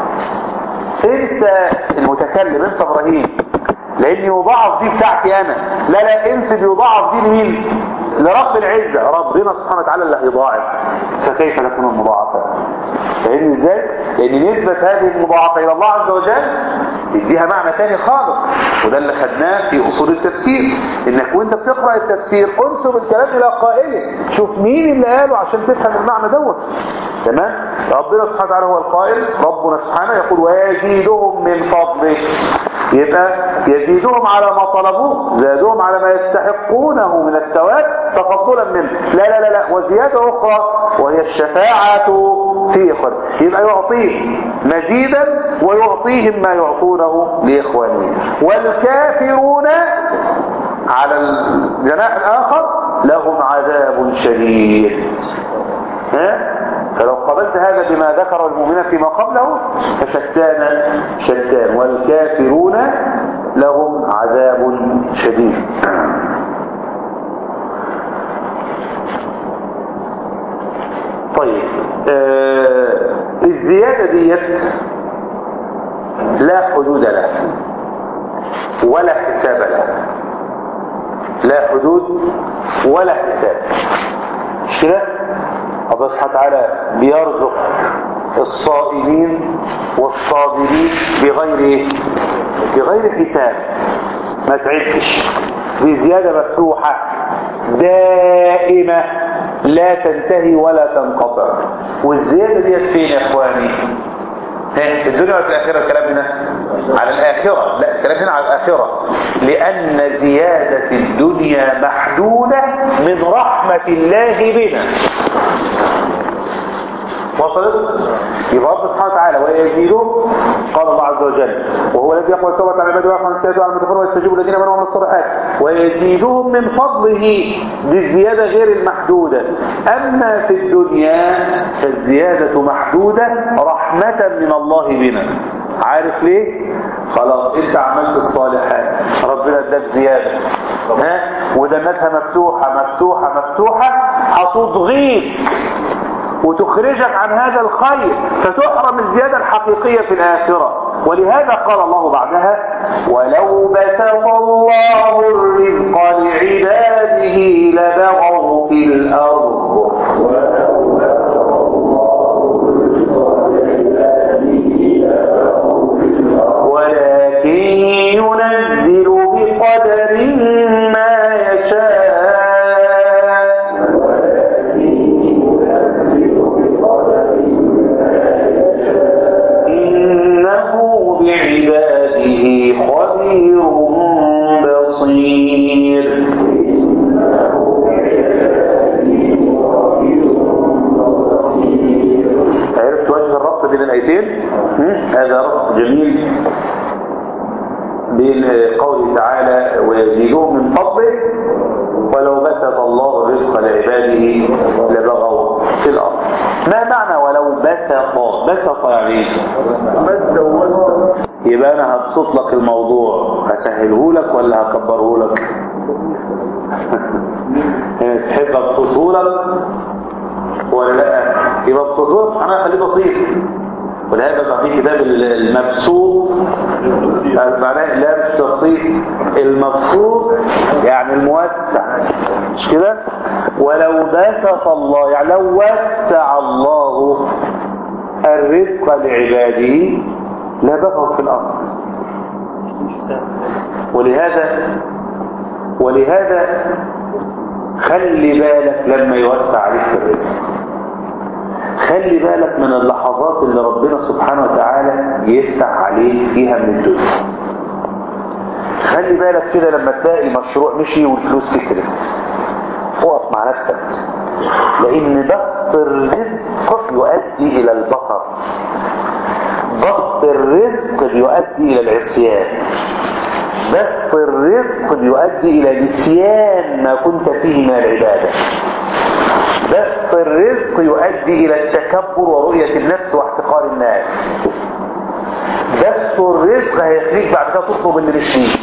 انسى المتكلم انسى ابراهيم لان يضاعف دي بتاعتي انا لا لا انسى بيضاعف دي لمين لرب العزة ربنا سبحانه وتعالى اللي هيضاعف فكيف تكون المضاعفة فاهمني ازاي لان نسبة هذه المضاعفة الى الله عز وجل يديها معنى تاني خالص وده اللي خدناه في اصول التفسير انك وانت بتقرأ التفسير انسب الكلام الى قائله شوف مين اللي قاله عشان تفهم المعنى دوت تمام ربنا سبحانه وتعالى هو القائل ربنا سبحانه يقول ويزيدهم من فضله يبقى يزيدهم على ما طلبوه زادهم على ما يستحقونه من الثواب تفضلا منه لا لا لا لا وزيادة أخرى وهي الشفاعة في إخوان يبقى يعطيه مزيدا ويعطيهم ما يعطونه لإخوانهم والكافرون على الجناح الآخر لهم عذاب شديد ها فلو قبلت هذا بما ذكر المؤمنين فيما قبله فشتان شتان والكافرون لهم عذاب شديد طيب آه الزيادة ديت لا حدود لها ولا حساب لها لا حدود ولا حساب مش كده الله سبحانه وتعالى بيرزق الصائمين والصابرين بغير بغير حساب ما تعدش دي زيادة مفتوحة دائمة لا تنتهي ولا تنقطع والزيادة دي فين يا اخواني الدنيا ولا الآخرة الكلام هنا على الآخرة لا الكلام هنا على الآخرة لأن زيادة الدنيا محدودة من رحمة الله بنا وصلت يبقى رب سبحانه وتعالى ويزيدهم قال الله عز وجل وهو الذي يقوى التوبة على عباده ويعفو عن السيئات وعلى المتفر ويستجيب الذين امنوا وعملوا الصالحات ويزيدهم من فضله دي الزيادة غير المحدودة أما في الدنيا فالزيادة محدودة رحمة من الله بنا عارف ليه؟ خلاص انت عملت الصالحات ربنا اداك زيادة ها ودنتها مفتوحة مفتوحة مفتوحة هتضغيك وتخرجك عن هذا الخير فتحرم الزيادة الحقيقية في الآخرة ولهذا قال الله بعدها ولو بسط الله الرزق لعباده لبغوا في الأرض ولكن ينزل بقدر ما يشاء إنه بعباده خبير بصير عرفت وجه الربط بين الآيتين هم؟ هذا ربط جميل بين قوله تعالى ويزيدهم من فضله ولو بسط الله الرزق لعباده لبغوا في الأرض ما معنى ولو بسط بسط يعني ايه؟ يبقى انا هبسط لك الموضوع هسهله لك ولا هكبره لك تحب ابسطه لك ولا لا يبقى ابسطه لك انا خليه بسيط ولهذا بقى في كتاب المبسوط معناه لا مش تبسيط المبسوط يعني الموسع مش كده ولو بسط الله يعني لو وسع الله الرزق لعباده لبغوا في الأرض ولهذا ولهذا خلي بالك لما يوسع عليك في الرزق خلي بالك من اللحظات اللي ربنا سبحانه وتعالى يفتح عليك فيها من الدنيا خلي بالك كده لما تلاقي مشروع مشي والفلوس كترت اقف مع نفسك لان بسط الرزق يؤدي الى البطر بسط الرزق بيؤدي الى العصيان بسط الرزق بيؤدي الى نسيان ما كنت فيه من العباده بسط الرزق يؤدي إلى التكبر ورؤية النفس واحتقار الناس بسط الرزق هيخليك بعد كده تطلب اللي مش ليك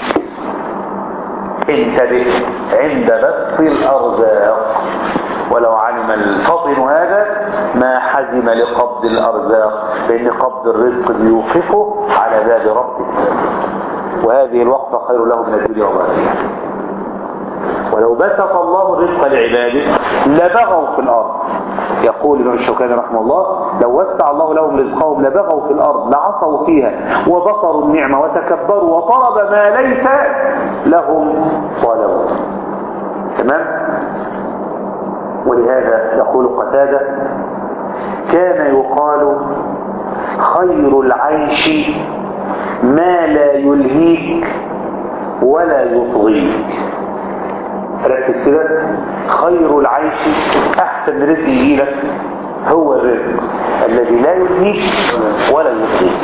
انتبه عند بسط الأرزاق ولو علم الفطن هذا ما حزم لقبض الأرزاق لأن قبض الرزق بيوقفه على باب ربه وهذه الوقفة خير له من الدنيا وما فيها ولو بسط الله الرزق لعباده لبغوا في الأرض يقول ابن الشوكاني رحمه الله لو وسع الله لهم رزقهم لبغوا في الأرض لعصوا فيها وبطروا النعمة وتكبروا وطلب ما ليس لهم طلبوا تمام ولهذا يقول قتادة كان يقال خير العيش ما لا يلهيك ولا يطغيك ركز كده خير العيش احسن رزق يجيلك هو الرزق الذي لا يلهيك ولا يطغيك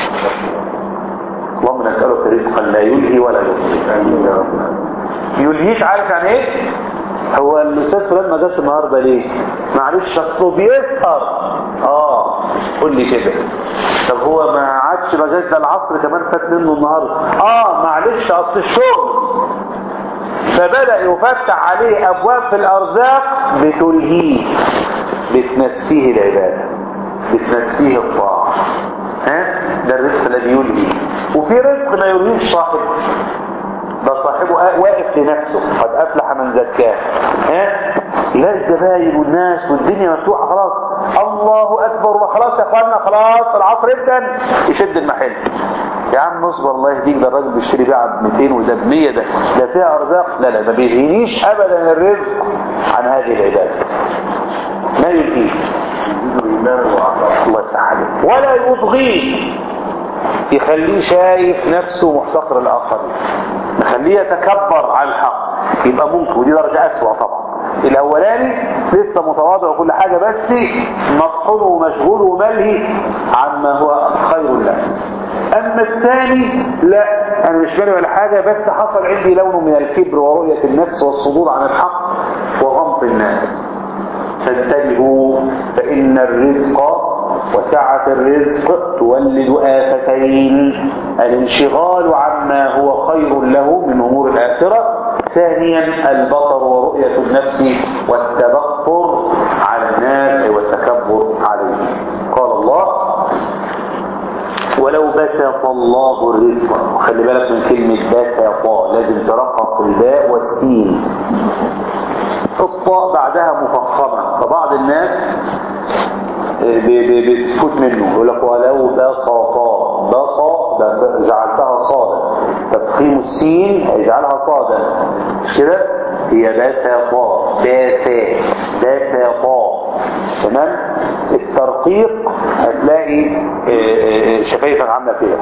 اللهم نسألك رزقا لا يلهي ولا يطغيك يلهيك عارف يعني ايه هو الاستاذ فلان ما جاش النهارده ليه معلش اصله بيسهر اه قول لي كده طب هو ما عادش ما جاش ده العصر كمان فات منه النهارده اه معلش اصل الشغل فبدأ يفتح عليه أبواب في الأرزاق بتلهيه بتنسيه العبادة بتنسيه الطاعة ها ده الرزق الذي يلهي وفي رزق ما يلهيش صاحبه ده صاحبه واقف لنفسه قد أفلح من زكاه ها لا الزباين والناس والدنيا مفتوحة خلاص الله أكبر وخلاص يا أخوانا خلاص العصر يبدأ يشد المحل يا عم اصبر الله يهديك ده الراجل بيشتري بيعه ب 200 وده ب 100 ده ده فيها ارزاق لا لا ما بيلهينيش ابدا الرزق عن هذه العباده ما يلهيه الله يفتح عليك ولا يطغيه يخليه شايف نفسه محتقر الاخرين يخليه يتكبر على الحق يبقى ممكن ودي درجه اسوء طبعا الاولاني لسه متواضع وكل حاجة بس مطحون ومشغول وملهي عما هو خير له اما الثاني لا انا مش مالي ولا حاجة بس حصل عندي لون من الكبر ورؤية النفس والصدور عن الحق وغمط الناس فانتبهوا فإن الرزق وسعة الرزق تولد آفتين الانشغال عما هو خير له من أمور الآخرة ثانيا البطر ورؤية النفس والتبطر على الناس والتكبر عليهم قال الله ولو بسط الله الرزق خلي بالك من كلمة بسط لازم ترقق الباء والسين الطاء بعدها مفخمة فبعض الناس بتفوت منه يقول لك ولو بسطا بسط بس جعلتها صادا تفخيم السين هيجعلها صادا مش كده هي بسطا باسا بسطا تمام الترقيق هتلاقي شفايفك عامله كده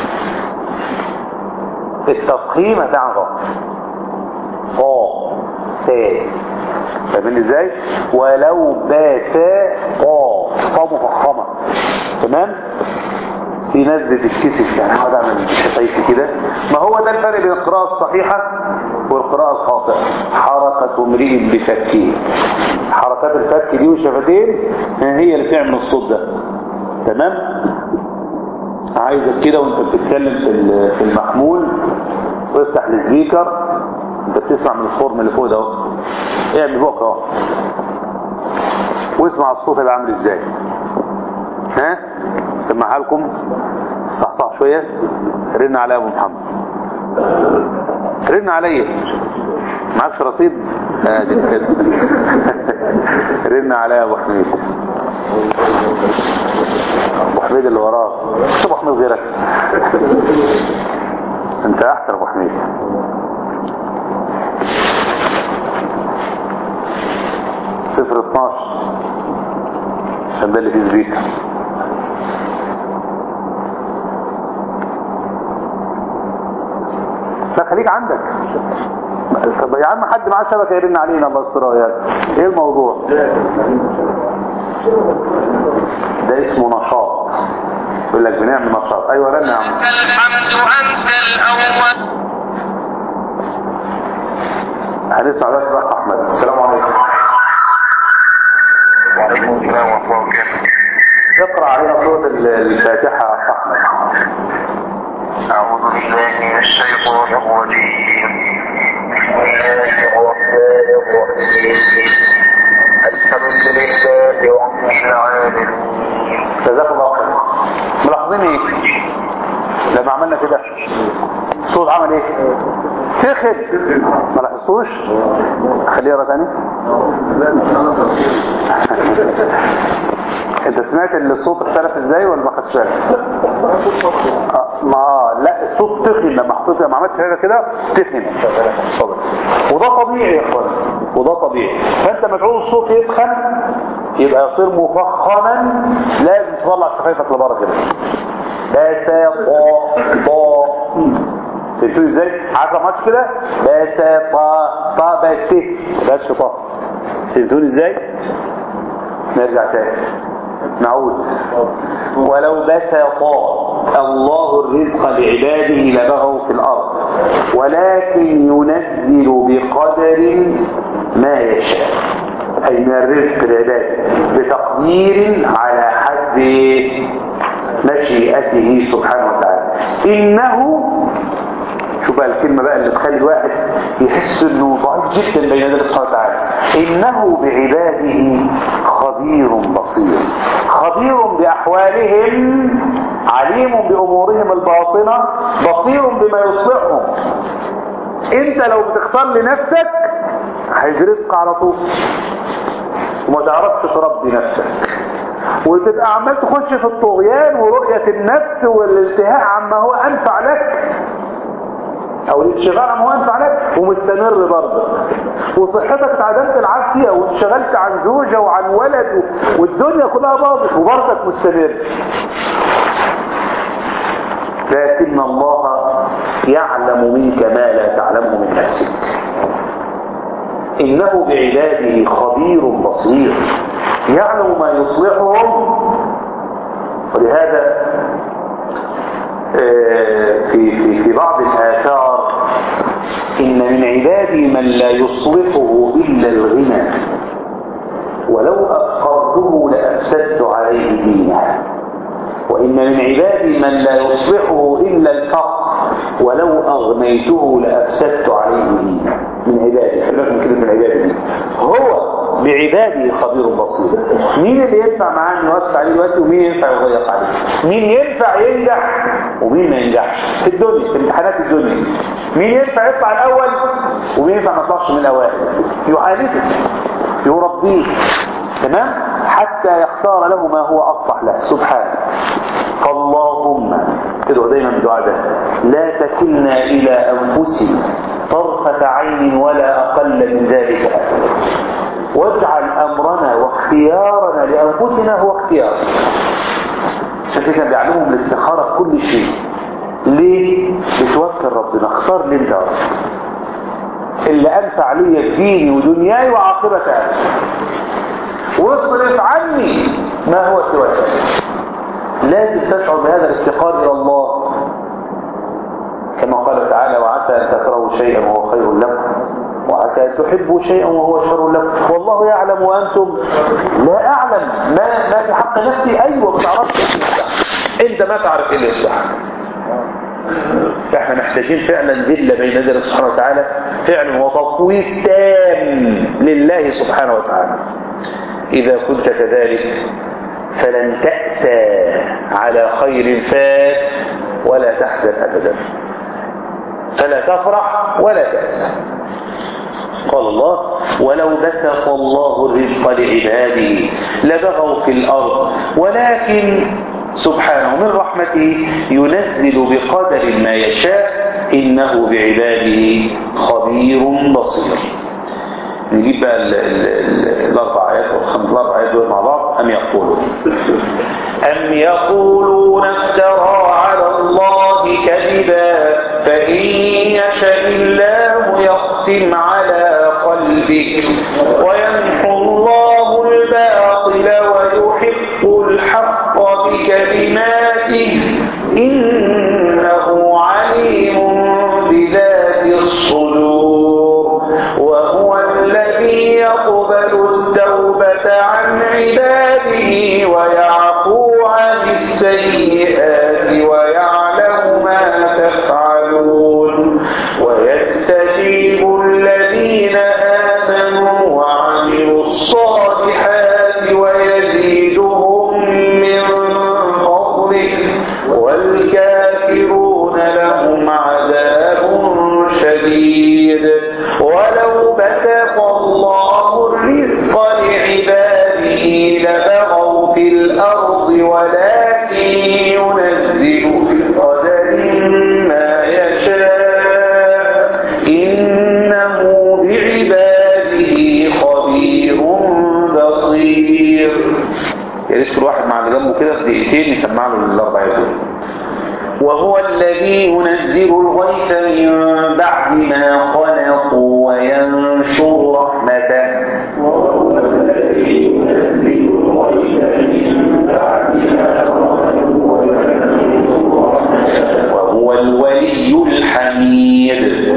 التفخيم هتعمل غلط صا سا فاهمين ازاي ولو باسا طا طا مفخمه تمام في ناس بتتكسف يعني اقعد اعمل شفايفي كده ما هو ده الفرق بين القراءه الصحيحه والقراءه الخاطئه حركه امرئ بفكه حركات الفك دي والشفتين هي اللي بتعمل الصوت ده تمام عايزك كده وانت بتتكلم في في المحمول وافتح السبيكر انت بتسمع من الفورم اللي فوق ده اهو اعمل بقى اهو واسمع الصوت اللي عامل ازاي ها سمعها لكم صحصح شويه رن على ابو محمد رن عليا معكش رصيد ادي الكذب رن على ابو حميد ابو حميد اللي وراه مش ابو حميد غيرك انت احسن ابو حميد صفر 12 عشان ده اللي فيه سبيكر لا خليك عندك طب يا عم حد معاه شبكه يرن علينا الله يستر يعني ايه الموضوع ده اسمه نشاط يقول لك بنعمل نشاط ايوه رن يا عم الحمد أنت الأول هنسمع بقى بقى احمد السلام عليكم وعليكم السلام ورحمة الله وبركاته اقرا علينا سوره الفاتحه يا أخ احمد أعوذ بالله من الشيطان الرجيم بسم الله الرحمن الرحيم الحمد لله رب العالمين جزاكم الله خير ملاحظين ايه لما عملنا كده الصوت عمل ايه تخد ما لاحظتوش خليه يقرا تاني انت سمعت ان الصوت اختلف ازاي ولا ما خدتش بالك آه، ما لا الصوت تخن لما حطيت لما عملت حاجه كده تخن اتفضل. وده طبيعي يا اخوان وده طبيعي فانت لما تعوز الصوت يتخن يبقى يصير مفخما لازم تطلع شفايفك لبره كده باسا طا طا فهمتوا ازاي عارفه ماتش كده باسا طا طا بس بس طا فهمتوني ازاي نرجع تاني نعود ولو بسط الله الرزق لعباده لبغوا في الأرض ولكن ينزل بقدر ما يشاء أي من الرزق لعباده بتقدير على حسب مشيئته سبحانه وتعالى إنه شوف بقى الكلمة بقى اللي تخلي الواحد يحس انه ضعيف جدا بين يدي سبحانه وتعالى انه بعباده خبير بصير خبير باحوالهم عليم بامورهم الباطنة بصير بما يصلحهم انت لو بتختار لنفسك عايز رزق على طول وما تعرفش تربي نفسك وتبقى عمال تخش في الطغيان ورؤية النفس والالتهاء عما هو انفع لك او الانشغال عن هو انفع لك ومستمر برضه وصحتك اتعدمت العافية وانشغلت عن زوجة وعن ولد والدنيا كلها باظت وبرضك مستمر لكن الله يعلم منك ما لا تعلمه من نفسك إنه بعباده خبير بصير يعلم ما يصلحهم ولهذا آه، في في في بعض الآثار إن من عبادي من لا يصلحه إلا الغنى ولو أفقرته لأفسدت عليه دينه وإن من عبادي من لا يصلحه إلا الفقر ولو أغنيته لأفسدت عليه دينه من عبادي خلي بالك من كلمة من عبادي دي هو بعباده خبير بصير مين اللي ينفع معاه انه يوسع عليه دلوقتي ومين ينفع يضيق عليه مين ينفع ينجح ومين ما ينجحش في الدنيا في امتحانات الدنيا مين ينفع يطلع الاول ومين ينفع ما يطلعش من الاوائل يعالجه يربيه تمام حتى يختار له ما هو اصلح له سبحانه فاللهم ادعو دايما بالدعاء ده لا تكلنا الى انفسنا طرفة عين ولا اقل من ذلك ابدا واجعل امرنا واختيارنا لانفسنا هو اختيار عشان كده كان بيعلمهم الاستخاره في كل شيء ليه بتوكل ربنا اختار لي انت يا رب اللي انفع لي في ديني ودنياي وعاقبه امري واصرف عني ما هو سواك لازم تشعر بهذا الافتقار الى الله كما قال تعالى وعسى ان تكرهوا شيئا وهو خير لكم وعسى أن تحبوا شيئا وهو شر لكم والله يعلم وأنتم لا أعلم ما, ما في حق نفسي أيوة ما تعرفش أنت ما تعرف إلا الصح فإحنا محتاجين فعلا ذلة بين يدي الله سبحانه وتعالى فعلا وتطوير تام لله سبحانه وتعالى إذا كنت كذلك فلن تأسى على خير فات ولا تحزن أبدا فلا تفرح ولا تأسى قال الله ولو بسط الله الرزق لعباده لبغوا في الأرض ولكن سبحانه من رحمته ينزل بقدر ما يشاء إنه بعباده خبير بصير نجيب بقى ال ال ال الأربع آيات والخمس الأربع آيات دول مع بعض أم يقولون أم يقولون افترى على الله كذبا فإن يشاء الله يختم على قلبك ويمحو الله الباطل ويحق الحق بكلماته إنه عليم بذات الصدور وهو الذي يقبل التوبة عن عباده ويعفو عن السيئات ويعلم ما تفعلون ويستجيب الذين آمنوا وعملوا الصالحات ويزيدهم من فضله والكافرون لهم عذاب شديد ولو بسط الله الرزق لعباده لبغوا في الأرض ولكن ينزل بقدر ما يشاء إنه بعباده خبير بصير يا ريت كل واحد مع اللي جنبه كده في دقيقتين يسمع له الاربع دول وهو الذي ينزل الغيث من بعد ما قنطوا وينشر رحمته وهو الولي الحميد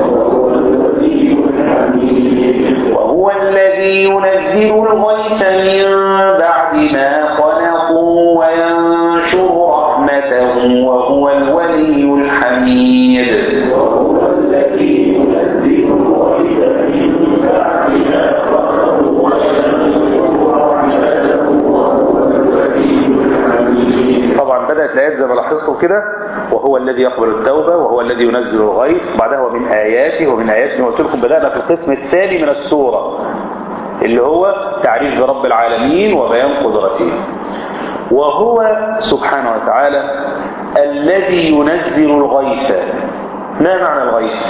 وهو الذي ينزل الغيث من بعد ما قنطوا وينشر رحمته وهو الولي الحميد طبعا بدأت الآيات زي ما لاحظتم كده وهو الذي يقبل التوبة وهو الذي ينزل الغيث بعدها ومن آياته ومن آياته قلت لكم بدأنا في القسم الثاني من السورة اللي هو تعريف برب العالمين وبيان قدرته وهو سبحانه وتعالى الذي ينزل الغيث ما معنى الغيث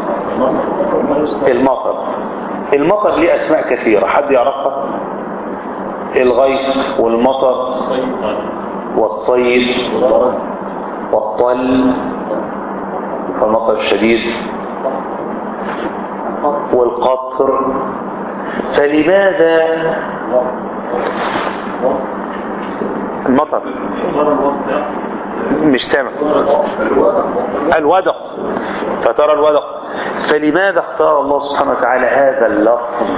المطر المطر ليه أسماء كثيرة حد يعرفها الغيث والمطر والصيد والطل والمطر الشديد والقطر فلماذا المطر مش سامع الودق فترى الودق فلماذا اختار الله سبحانه وتعالى هذا اللفظ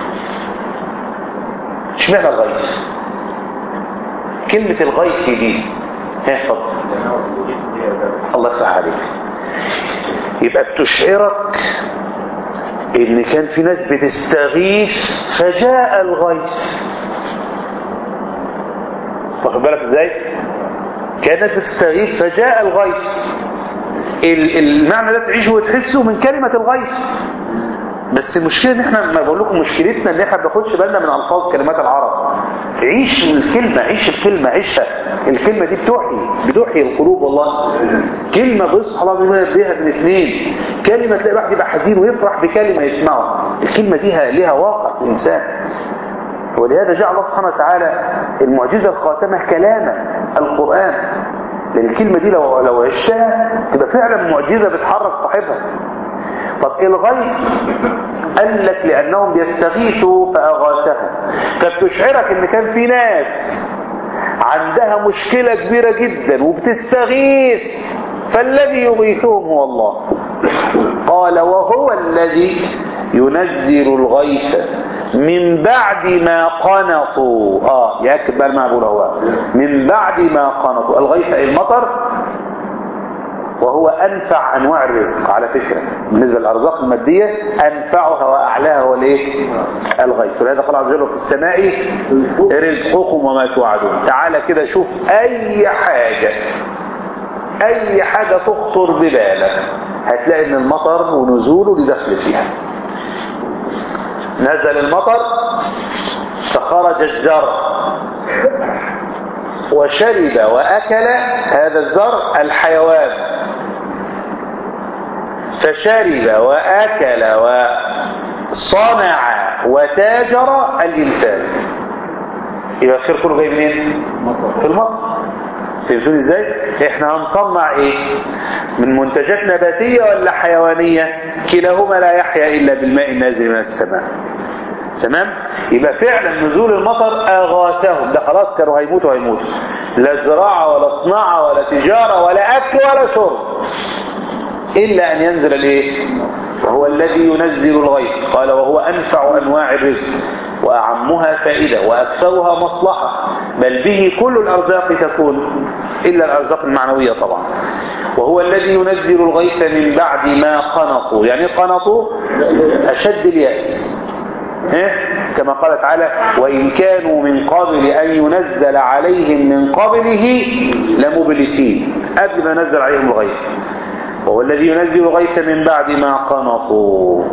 اشمعنى الغيث كلمة الغيث دي ها اتفضل الله يفتح عليك يبقى بتشعرك ان كان في ناس بتستغيث فجاء الغيث واخد بالك ازاي كان الناس بتستغيث فجاء الغيث ال- المعنى ده تعيشه وتحسه من كلمة الغيث بس المشكلة ان احنا ما بقول لكم مشكلتنا ان احنا ما بناخدش بالنا من الفاظ كلمات العرب عيش الكلمة عيش الكلمة عيشها الكلمة دي بتحيي بتحيي القلوب والله كلمة بص الله بيها بيها من اثنين كلمة تلاقي واحد يبقى حزين ويفرح بكلمة يسمعها الكلمة دي لها واقع في الإنسان ولهذا جعل الله سبحانه وتعالى المعجزة الخاتمة كلاما القرآن لأن الكلمة دي لو لو عشتها تبقى فعلا معجزة بتحرك صاحبها طب الغيث قال لك لأنهم بيستغيثوا فأغاثهم فبتشعرك ان كان في ناس عندها مشكلة كبيرة جدا وبتستغيث فالذي يغيثهم هو الله قال وهو الذي ينزل الغيث من بعد ما قنطوا اه ياكد بقى المعقول هو من بعد ما قنطوا الغيث اي المطر وهو أنفع أنواع الرزق على فكرة بالنسبة للأرزاق المادية أنفعها وأعلاها هو الإيه؟ الغيث ولهذا قال عز وجل في السماء رزقكم وما توعدون تعالى كده شوف أي حاجة أي حاجة تخطر ببالك هتلاقي إن المطر ونزوله لدخل فيها نزل المطر فخرج الزرع وشرب وأكل هذا الزرع الحيوان فشرب وأكل وصنع وتاجر الإنسان يبقى الخير كله جاي منين؟ في المطر فهمتوني ازاي؟ احنا هنصنع ايه؟ من منتجات نباتية ولا حيوانية؟ كلاهما لا يحيا إلا بالماء النازل من السماء تمام يبقى فعلا نزول المطر اغاثهم ده خلاص كانوا هيموتوا هيموتوا لا زراعة ولا صناعة ولا تجارة ولا اكل ولا شرب الا ان ينزل الايه وهو الذي ينزل الغيث قال وهو انفع انواع الرزق واعمها فائدة واكثرها مصلحة بل به كل الارزاق تكون الا الارزاق المعنوية طبعا وهو الذي ينزل الغيث من بعد ما قنطوا يعني قنطوا اشد اليأس كما قال تعالى وإن كانوا من قبل أن ينزل عليهم من قبله لمبلسين قبل ما نزل عليهم الغيث وهو الذي ينزل الغيث من بعد ما قنطوا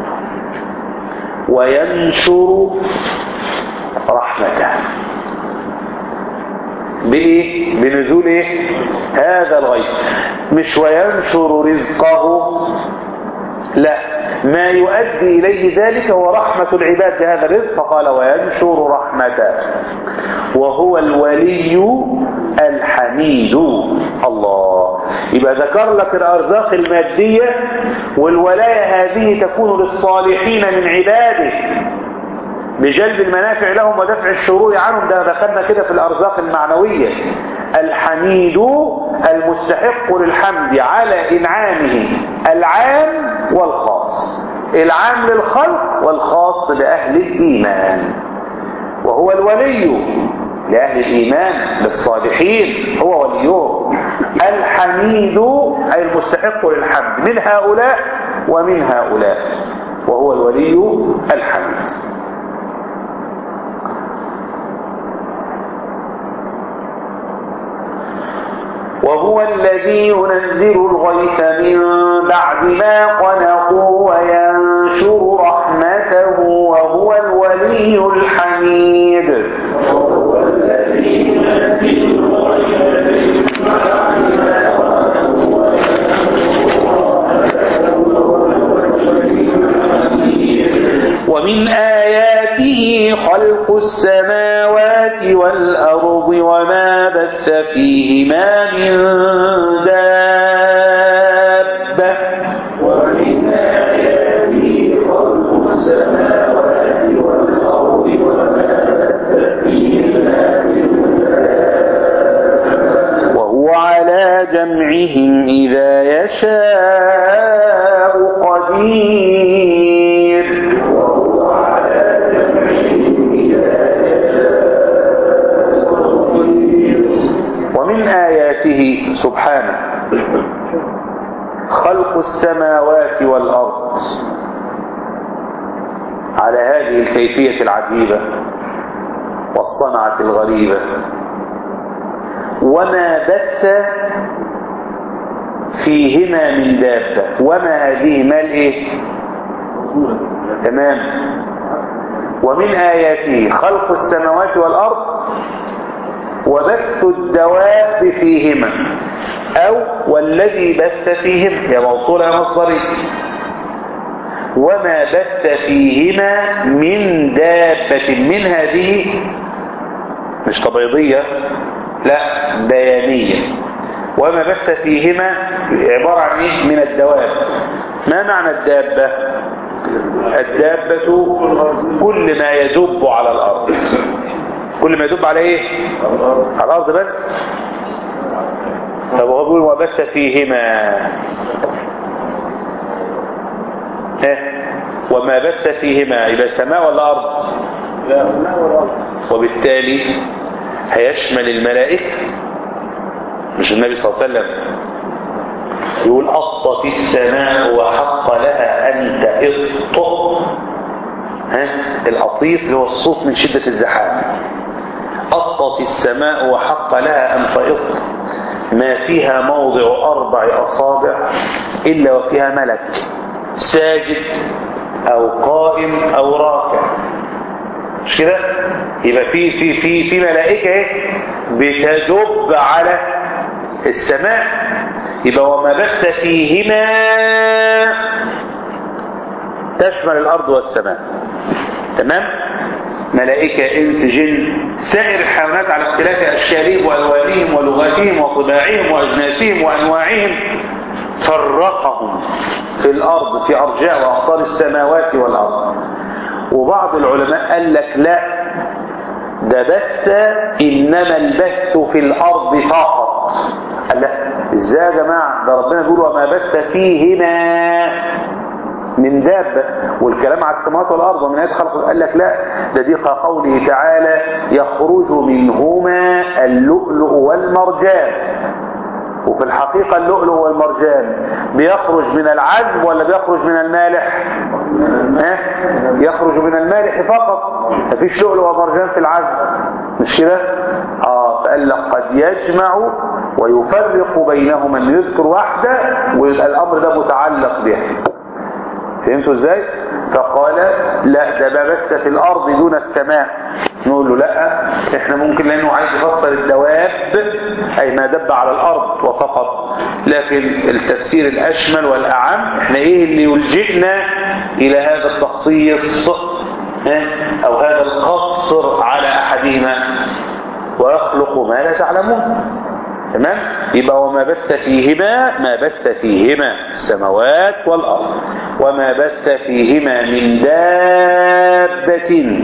وينشر رحمته بإيه؟ بنزول إيه؟ هذا الغيث مش وينشر رزقه لا ما يؤدي إليه ذلك هو رحمة العباد بهذا الرزق قال وينشر رحمته وهو الولي الحميد الله يبقى ذكر لك الأرزاق المادية والولاية هذه تكون للصالحين من عباده بجلب المنافع لهم ودفع الشرور عنهم ده ذكرنا كده في الأرزاق المعنوية الحميد المستحق للحمد على إنعامه العام والخاص العام للخلق والخاص لأهل الإيمان وهو الولي لأهل الإيمان للصالحين هو وليهم الحميد أي المستحق للحمد من هؤلاء ومن هؤلاء وهو الولي الحميد وهو الذي ينزل الغيث من بعد ما قنقوا وينشر رحمته وهو الولي الحميد ومن آياته خلق السماوات والأرض وما بث فيهما من دابة ومن آياته خلق السماوات والأرض يشاء قدير ومن آياته سبحانه خلق السماوات والأرض على هذه الكيفية العجيبة والصنعة الغريبة وما بث فيهما من دابة وما هذه مال ايه تمام ومن آياته خلق السماوات والأرض وبث الدواب فيهما أو والذي بث فيهما يا موصولة يا مصدري وما بث فيهما من دابة من هذه مش تبيضية لا بيانية وما بث فيهما عبارة عن ايه من الدواب ما معنى الدابة الدابة كل ما يدب على الأرض كل ما يدب على ايه على الأرض بس طب هو بيقول وبث فيهما ايه وما بث فيهما يبقى سماء ولا أرض وبالتالي هيشمل الملائكة مش النبي صلى الله عليه وسلم يقول أطت السماء وحق لها أن تئط ها الأطيط اللي هو الصوت من شدة الزحام أطت السماء وحق لها أن تئط ما فيها موضع أربع أصابع إلا وفيها ملك ساجد أو قائم أو راكع مش كده يبقى في في في في ملائكه ايه بتدب على السماء يبقى وما بث فيهما تشمل الارض والسماء تمام ملائكه انس جن سائر الحيوانات على اختلاف اشكالهم والوانهم ولغاتهم وطباعهم واجناسهم وانواعهم فرقهم في الارض في ارجاء واقطار السماوات والارض وبعض العلماء قال لك لا ده بث إنما البث في الأرض فقط قال لا ازاي يا جماعة ده ربنا بيقول وما بث فيهما من دابة والكلام على السماوات والأرض ومن آيات خلق قال لك لا ده دي قوله تعالى يخرج منهما اللؤلؤ والمرجان وفي الحقيقة اللؤلؤ والمرجان بيخرج من العذب ولا بيخرج من المالح ها؟ يخرج من المالح فقط مفيش لؤلؤ ومرجان في العذب مش كده اه فقال لك قد يجمع ويفرق بينهما ان يذكر واحدة ويبقى الامر ده متعلق بها فهمتوا ازاي فقال لا ده بث في الارض دون السماء نقول له لا احنا ممكن لانه عايز يفسر الدواب اي ما دب على الارض وفقط لكن التفسير الاشمل والاعم احنا ايه اللي يلجئنا الى هذا التخصيص او هذا القصر على احدهما ويخلق ما لا تعلمون تمام يبقى وما بث فيهما ما بث فيهما السماوات والارض وما بث فيهما من دابه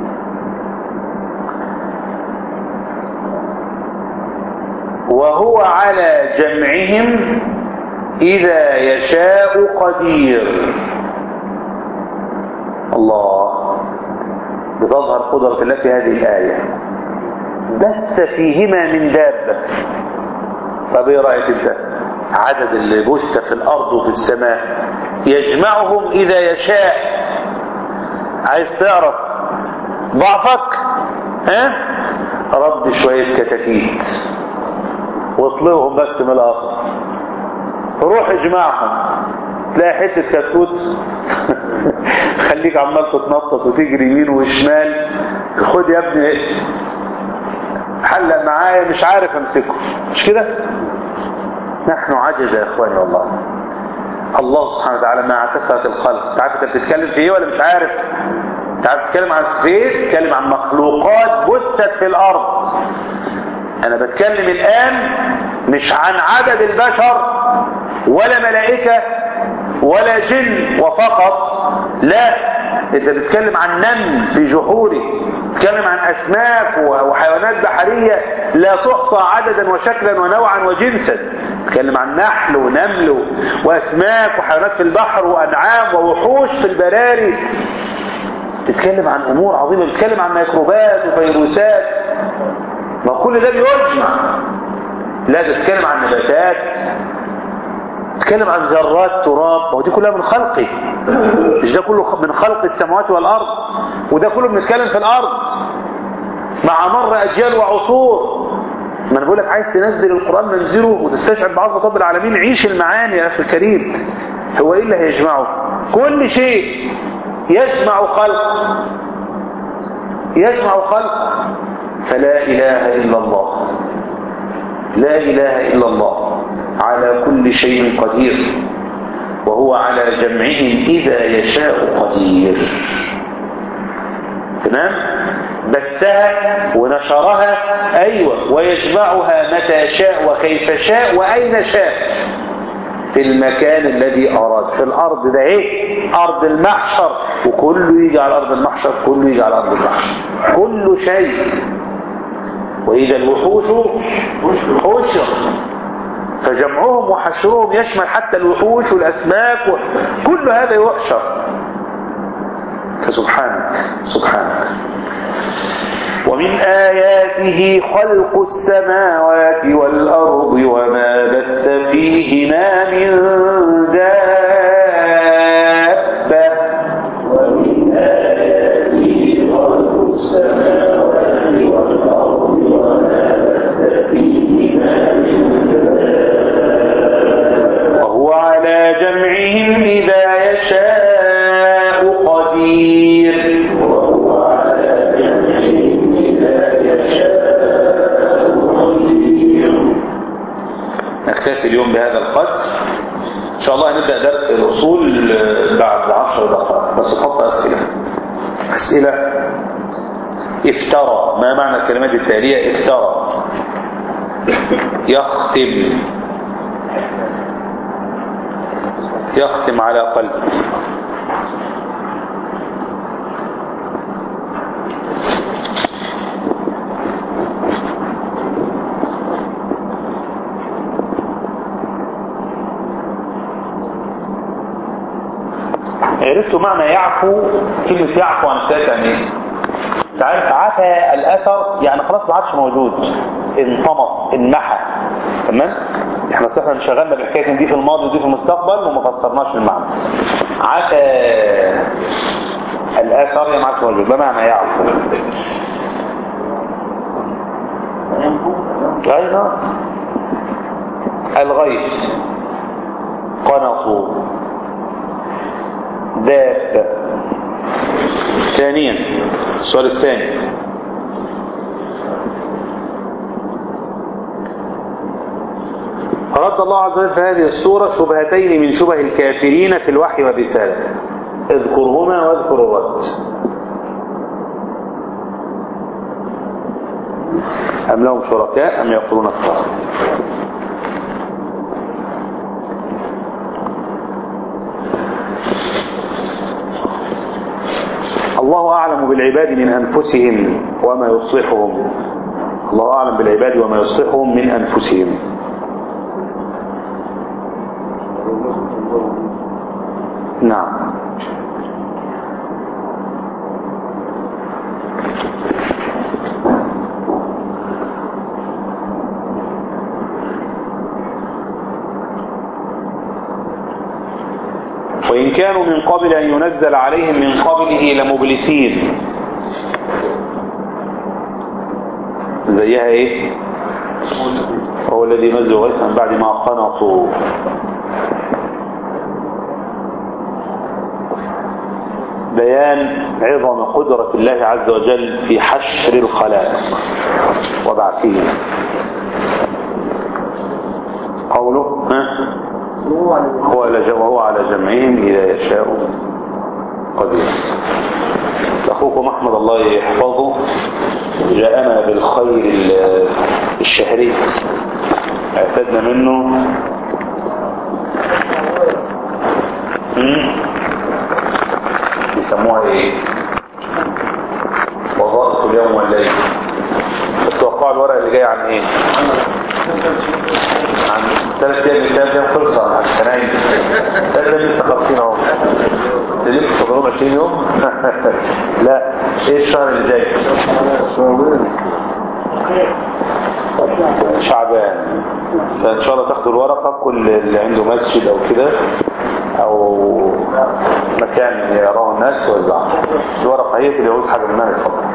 وهو على جمعهم إذا يشاء قدير الله بتظهر قدرة الله في هذه الآية بث فيهما من دابة طب ايه رأيك انت عدد اللي بث في الأرض وفي السماء يجمعهم إذا يشاء عايز تعرف ضعفك ها رد شوية كتاكيت واطلبهم بس من القفص روح اجمعهم تلاقي حتة كتكوت خليك عمال تتنطط وتجري يمين وشمال خد يا ابني حلق معايا مش عارف امسكه مش كده نحن عجز يا اخواني والله الله سبحانه وتعالى مع كثرة الخلق انت عارف انت بتتكلم في ايه ولا مش عارف انت عارف تتكلم عن في ايه تتكلم عن مخلوقات بثت في الارض انا بتكلم الان مش عن عدد البشر ولا ملائكة ولا جن وفقط لا انت بتتكلم عن نمل في جحوره بتتكلم عن اسماك وحيوانات بحرية لا تحصى عددا وشكلا ونوعا وجنسا تتكلم عن نحل ونمل واسماك وحيوانات في البحر وانعام ووحوش في البراري تتكلم عن امور عظيمه تتكلم عن ميكروبات وفيروسات ما كل ده بيجمع لا تتكلم عن نباتات تتكلم عن ذرات تراب ما هو دي كلها من خلقي مش ده كله من خلق السماوات والارض وده كله بنتكلم في الارض مع مر اجيال وعصور ما انا بقول لك عايز تنزل القران منزله وتستشعر بعظمه رب العالمين عيش المعاني يا اخي الكريم هو ايه اللي هيجمعه كل شيء يجمع خلق يجمع خلق فلا اله الا الله لا اله الا الله على كل شيء قدير وهو على جمعهم اذا يشاء قدير تمام بثها ونشرها أيوة ويجمعها متى شاء وكيف شاء وأين شاء في المكان الذي أراد في الأرض ده إيه أرض المحشر وكله يجي على أرض المحشر كله يجي على أرض المحشر كل شيء وإذا الوحوش حشر فجمعهم وحشرهم يشمل حتى الوحوش والأسماك كل هذا يحشر فسبحانك سبحانك ومن آياته خلق السماوات والأرض وما بث فيهما من دابة ومن آياته خلق السماوات والأرض وما بث فيهما من دابة وهو على جمعهم إذا يشاء قدير وهو على جمعهم إذا يشاء قدير نكتفي اليوم بهذا القدر إن شاء الله هنبدأ درس الأصول بعد عشر دقائق بس نحط أسئلة أسئلة افترى ما معنى الكلمات التالية افترى يختم يختم على قلبه عرفتوا معنى يعفو كلمة يعفو عن السيئات يعني ايه تعرف عفى الاثر يعني خلاص ما عادش موجود انطمس انمحى تمام احنا صح انشغلنا بالحكايه دي في الماضي ودي في المستقبل وما فسرناش المعنى عفى الاثر يعني ما عادش موجود ما معنى يعفو ايوه الغيث قنطوا دابة ثانيا السؤال الثاني رد الله عز وجل في هذه السورة شبهتين من شبه الكافرين في الوحي والرسالة اذكرهما واذكر الرد أم لهم شركاء أم يقولون افترى الله أعلم بالعباد من أنفسهم وما يصلحهم الله أعلم بالعباد وما يصلحهم من أنفسهم نعم وإن كانوا من قبل أن ينزل عليهم من قبله لمبلسين زيها ايه هو الذي ينزل غيثا بعد ما قنطوا بيان عظم قدرة الله عز وجل في حشر الخلائق وبعثهم قوله ها هو على وهو على جمعهم إذا يشاء قدير أخوكم أحمد الله يحفظه جاءنا بالخير الشهري اعتدنا منه بيسموها ايه وظائف اليوم والليل تتوقعوا الورق اللي جاي عن ايه عن ثلاث ايام ثلاث ايام خلصوا على السنين ثلاث ايام لسه خالصين اهو ده لسه فاضلهم 20 يوم لا ايه الشهر اللي جاي شعبان فان شاء الله تاخدوا الورقه كل اللي عنده مسجد او كده او مكان يراه الناس وزعها الورقه هي اللي يعوز حاجه منها يتفضل